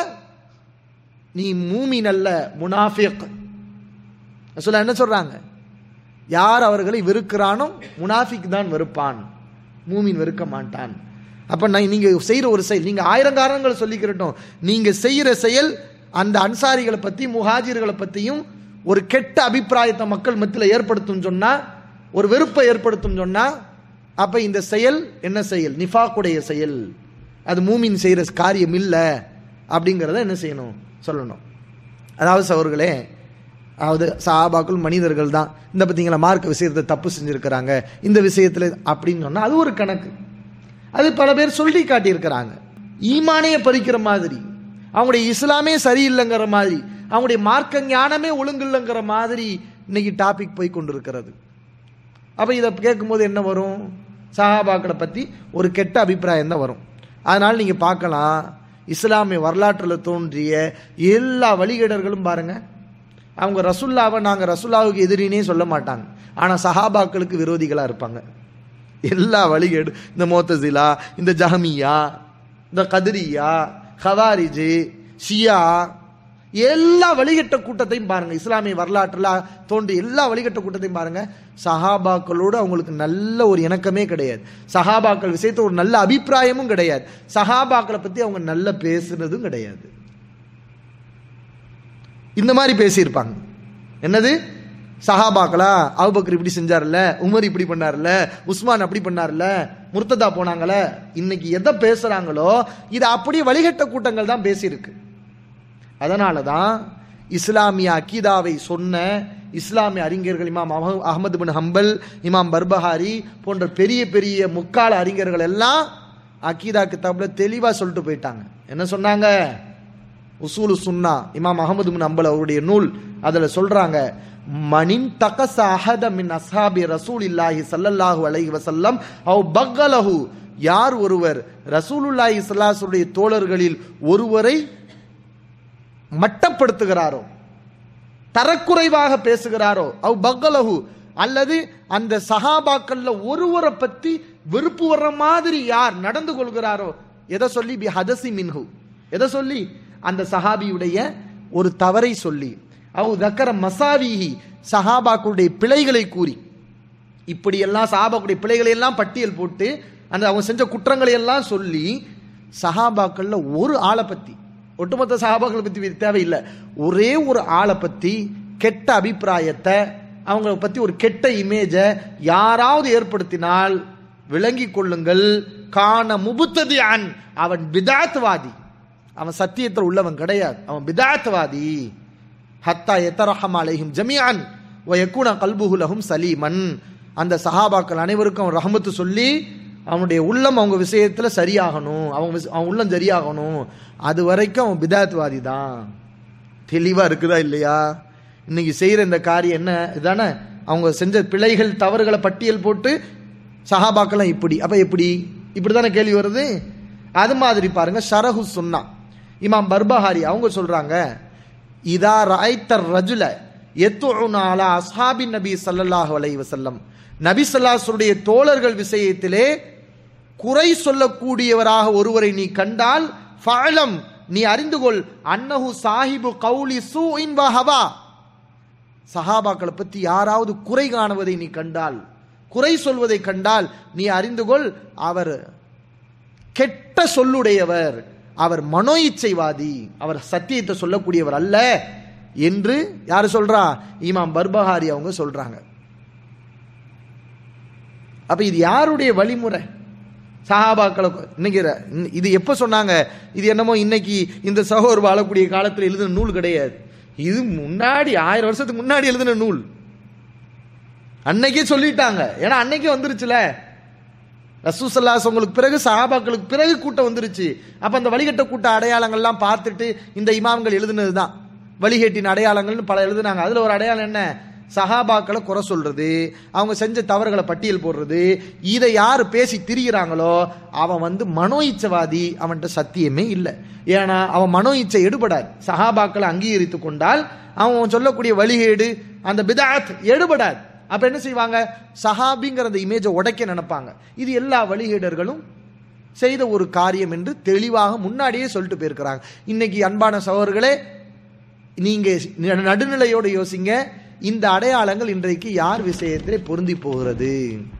நீ மூமின் அல்ல முனாஃபிக் சொல்ல என்ன சொல்றாங்க யார் அவர்களை வெறுக்கிறானோ முனாஃபிக் தான் வெறுப்பான் மூமின் வெறுக்க மாட்டான் அப்ப நான் நீங்க செய்யற ஒரு செயல் நீங்க ஆயிரம் காரணங்கள் சொல்லிக்கிறட்டும் நீங்க செய்யற செயல் அந்த அன்சாரிகளை பத்தி முஹாஜிர்களை பத்தியும் ஒரு கெட்ட அபிப்பிராயத்தை மக்கள் மத்தியில் ஏற்படுத்தும் சொன்னா ஒரு வெறுப்பை ஏற்படுத்தும் சொன்னா அப்ப இந்த செயல் என்ன செயல் நிஃபாக்குடைய செயல் அது மூமின் செய்யற காரியம் இல்லை அப்படிங்கிறத என்ன செய்யணும் சொல்லணும் அதாவது சவர்களே அதாவது சஹாபாக்கள் மனிதர்கள் தான் இந்த பார்த்தீங்களா மார்க்க விஷயத்தை தப்பு செஞ்சிருக்கிறாங்க இந்த விஷயத்துல அப்படின்னு சொன்னா அது ஒரு கணக்கு அது பல பேர் சொல்லி காட்டியிருக்கிறாங்க ஈமானையே பறிக்கிற மாதிரி அவங்களுடைய இஸ்லாமே சரியில்லைங்கிற மாதிரி அவங்களுடைய மார்க்க ஞானமே ஒழுங்கில்லைங்கிற மாதிரி இன்னைக்கு டாபிக் போய் கொண்டிருக்கிறது அப்போ இதை கேட்கும்போது என்ன வரும் சஹாபாக்களை பற்றி ஒரு கெட்ட அபிப்பிராயம் தான் வரும் அதனால் நீங்கள் பார்க்கலாம் இஸ்லாமிய வரலாற்றில் தோன்றிய எல்லா வழிகேடர்களும் பாருங்க அவங்க ரசுல்லாவை நாங்கள் ரசுல்லாவுக்கு எதிரினே சொல்ல மாட்டாங்க ஆனால் சஹாபாக்களுக்கு விரோதிகளாக இருப்பாங்க எல்லா வழிகேடு இந்த மோத்தசிலா இந்த ஜஹமியா இந்த கதிரியா ஹவாரிஜு ஷியா எல்லா வழிகட்ட கூட்டத்தையும் பாருங்க இஸ்லாமிய வரலாற்றில் தோன்றி எல்லா வழிகட்ட கூட்டத்தையும் பாருங்க சஹாபாக்களோடு அவங்களுக்கு நல்ல ஒரு இணக்கமே கிடையாது சஹாபாக்கள் விஷயத்தை ஒரு நல்ல அபிப்பிராயமும் கிடையாது சஹாபாக்களை பத்தி அவங்க நல்ல பேசுனதும் கிடையாது இந்த மாதிரி பேசியிருப்பாங்க என்னது சஹாபாக்களா அவுபக்கர் இப்படி செஞ்சார்ல உமர் இப்படி பண்ணார்ல உஸ்மான் அப்படி பண்ணார்ல முர்த்ததா போனாங்கல்ல இன்னைக்கு எதை பேசுறாங்களோ இதை அப்படியே வழிகட்ட கூட்டங்கள் தான் பேசியிருக்கு அதனால தான் இஸ்லாமிய அக்கீதாவை சொன்ன இஸ்லாமிய அறிஞர்கள் இமாம் அஹ- அஹ்மது பின் ஹம்பல் இமாம் பர்பஹாரி போன்ற பெரிய பெரிய முக்கால அறிஞர்கள் எல்லாம் அக்கீதா கிதாப்ல தெளிவா சொல்லிட்டு போயிட்டாங்க என்ன சொன்னாங்க உசூலு சுன்னா இமாம் அகமது பின் அம்பல் அவருடைய நூல் அதுல சொல்றாங்க மனின் தகச அஹத மின் அஸ்ஹாபி ரசூல் இல்லாஹி சல்லல்லாஹு அலைஹி வஸல்லம் அவ் பக்கலஹு யார் ஒருவர் ரசூலுல்லாஹி ஸல்லல்லாஹுடைய தோழர்களில் ஒருவரை மட்டப்படுத்துகிறாரோ தரக்குறைவாக பேசுகிறாரோ அவ் பக்கலஹு அல்லது அந்த சஹாபாக்கள்ல ஒருவரை பத்தி வெறுப்பு வர்ற மாதிரி யார் நடந்து கொள்கிறாரோ எதை சொல்லி பி ஹதசி மின்ஹு எதை சொல்லி அந்த சஹாபியுடைய ஒரு தவறை சொல்லி அவ் தக்கர மசாவிஹி சஹாபாக்களுடைய பிழைகளை கூறி இப்படியெல்லாம் சஹாபாக்குடைய பிழைகளை எல்லாம் பட்டியல் போட்டு அந்த அவங்க செஞ்ச குற்றங்களை எல்லாம் சொல்லி சஹாபாக்கள்ல ஒரு ஆளை பத்தி ஒட்டுமொத்த சஹாபாக்களை பத்தி தேவையில்லை ஒரே ஒரு ஆளை பத்தி கெட்ட அபிப்பிராயத்தை அவங்கள பத்தி ஒரு கெட்ட இமேஜை யாராவது ஏற்படுத்தினால் விளங்கி கொள்ளுங்கள் காண முபுத்ததி அன் அவன் பிதாத்வாதி அவன் சத்தியத்தில் உள்ளவன் கிடையாது அவன் பிதாத்வாதி ஹத்தா எத்தரஹம் அலைஹிம் ஜமியான் வயக்கூன கல்புஹு லஹும் சலீமன் அந்த சஹாபாக்கள் அனைவருக்கும் அவன் ரஹமத்து சொல்லி அவனுடைய உள்ளம் அவங்க விஷயத்துல சரியாகணும் அவங்க விஷ- அவன் உள்ளம் சரியாகணும் அது வரைக்கும் அவன் பிதாத்வாதி தான் தெளிவா இருக்குதா இல்லையா இன்னைக்கு செய்யற இந்த காரியம் என்ன இதானே அவங்க செஞ்ச பிழைகள் தவறுகளை பட்டியல் போட்டு சஹாபாக்கெல்லாம் இப்படி அப்ப எப்படி இப்படிதானே கேள்வி வருது அது மாதிரி பாருங்க ஷரஹு சுன்னா இமாம் பர்பஹாரி அவங்க சொல்றாங்க இதா ராய்த்தர் ரஜுல எத்துனா அலா அஸ்ஹாபி நபி ஸல்லல்லாஹு அலைஹி வஸல்லம் நபி ஸல்லல்லாஹுடைய தோழர்கள் விஷயத்திலே குறை சொல்லக்கூடியவராக ஒருவரை நீ கண்டால் ஃபஅலம் நீ அறிந்து கொள் அன்னஹு சாஹிபு கௌலி சூஇன் வ ஹவா சஹாபாக்களை பத்தி யாராவது குறை காணுவதை நீ கண்டால் குறை சொல்வதை கண்டால் நீ அறிந்து கொள் அவர் கெட்ட சொல்லுடையவர் அவர் மனோ இச்சைவாதி அவர் சத்தியத்தை சொல்லக்கூடியவர் அல்ல என்று யாரு சொல்றா இமாம் பர்பஹாரி அவங்க சொல்றாங்க அப்ப இது யாருடைய வழிமுறை சஹாபாக்களை இன்னைக்கு ர- இன்ன- இது எப்ப சொன்னாங்க இது என்னமோ இன்னைக்கு இந்த சகோர் வாழக்கூடிய காலத்தில் எழுதின நூல் கிடையாது இது முன்னாடி ஆயிரம் வருஷத்துக்கு முன்னாடி எழுதின நூல் அன்னைக்கே சொல்லிட்டாங்க ஏன்னா அன்னைக்கே வந்துருச்சுல ரசூசல்லாஸ் உங்களுக்கு பிறகு சஹாபாக்களுக்கு பிறகு கூட்டம் வந்துருச்சு அப்ப அந்த வழிகட்ட கூட்ட அடையாளங்கள்லாம் பார்த்துட்டு இந்த இமாம்கள் எழுதுனது தான் வழிகேட்டின் அடையாளங்கள்னு பல எழுதுனாங்க அதுல ஒரு அடையாளம் என்ன சஹாபாக்களை குறை சொல்றது அவங்க செஞ்ச தவறுகளை பட்டியல் போடுறது இதை யார் பேசி திரிகிறாங்களோ அவன் வந்து மனோ இச்சவாதி அவன்கிட்ட சத்தியமே இல்லை ஏன்னா அவன் மனோ இச்சை எடுபடாது சஹாபாக்களை அங்கீகரித்து கொண்டால் அவன் சொல்லக்கூடிய வழிகேடு அந்த பிதாத் எடுபடாது அப்ப என்ன செய்வாங்க சஹாபிங்கிற அந்த இமேஜை உடைக்க நினைப்பாங்க இது எல்லா வழிகேடர்களும் செய்த ஒரு காரியம் என்று தெளிவாக முன்னாடியே சொல்லிட்டு போயிருக்கிறாங்க இன்னைக்கு அன்பான சகோதரர்களே நீங்க ந- நடுநிலையோடு யோசிங்க இந்த அடையாளங்கள் இன்றைக்கு யார் விஷயத்திலே பொருந்தி போகிறது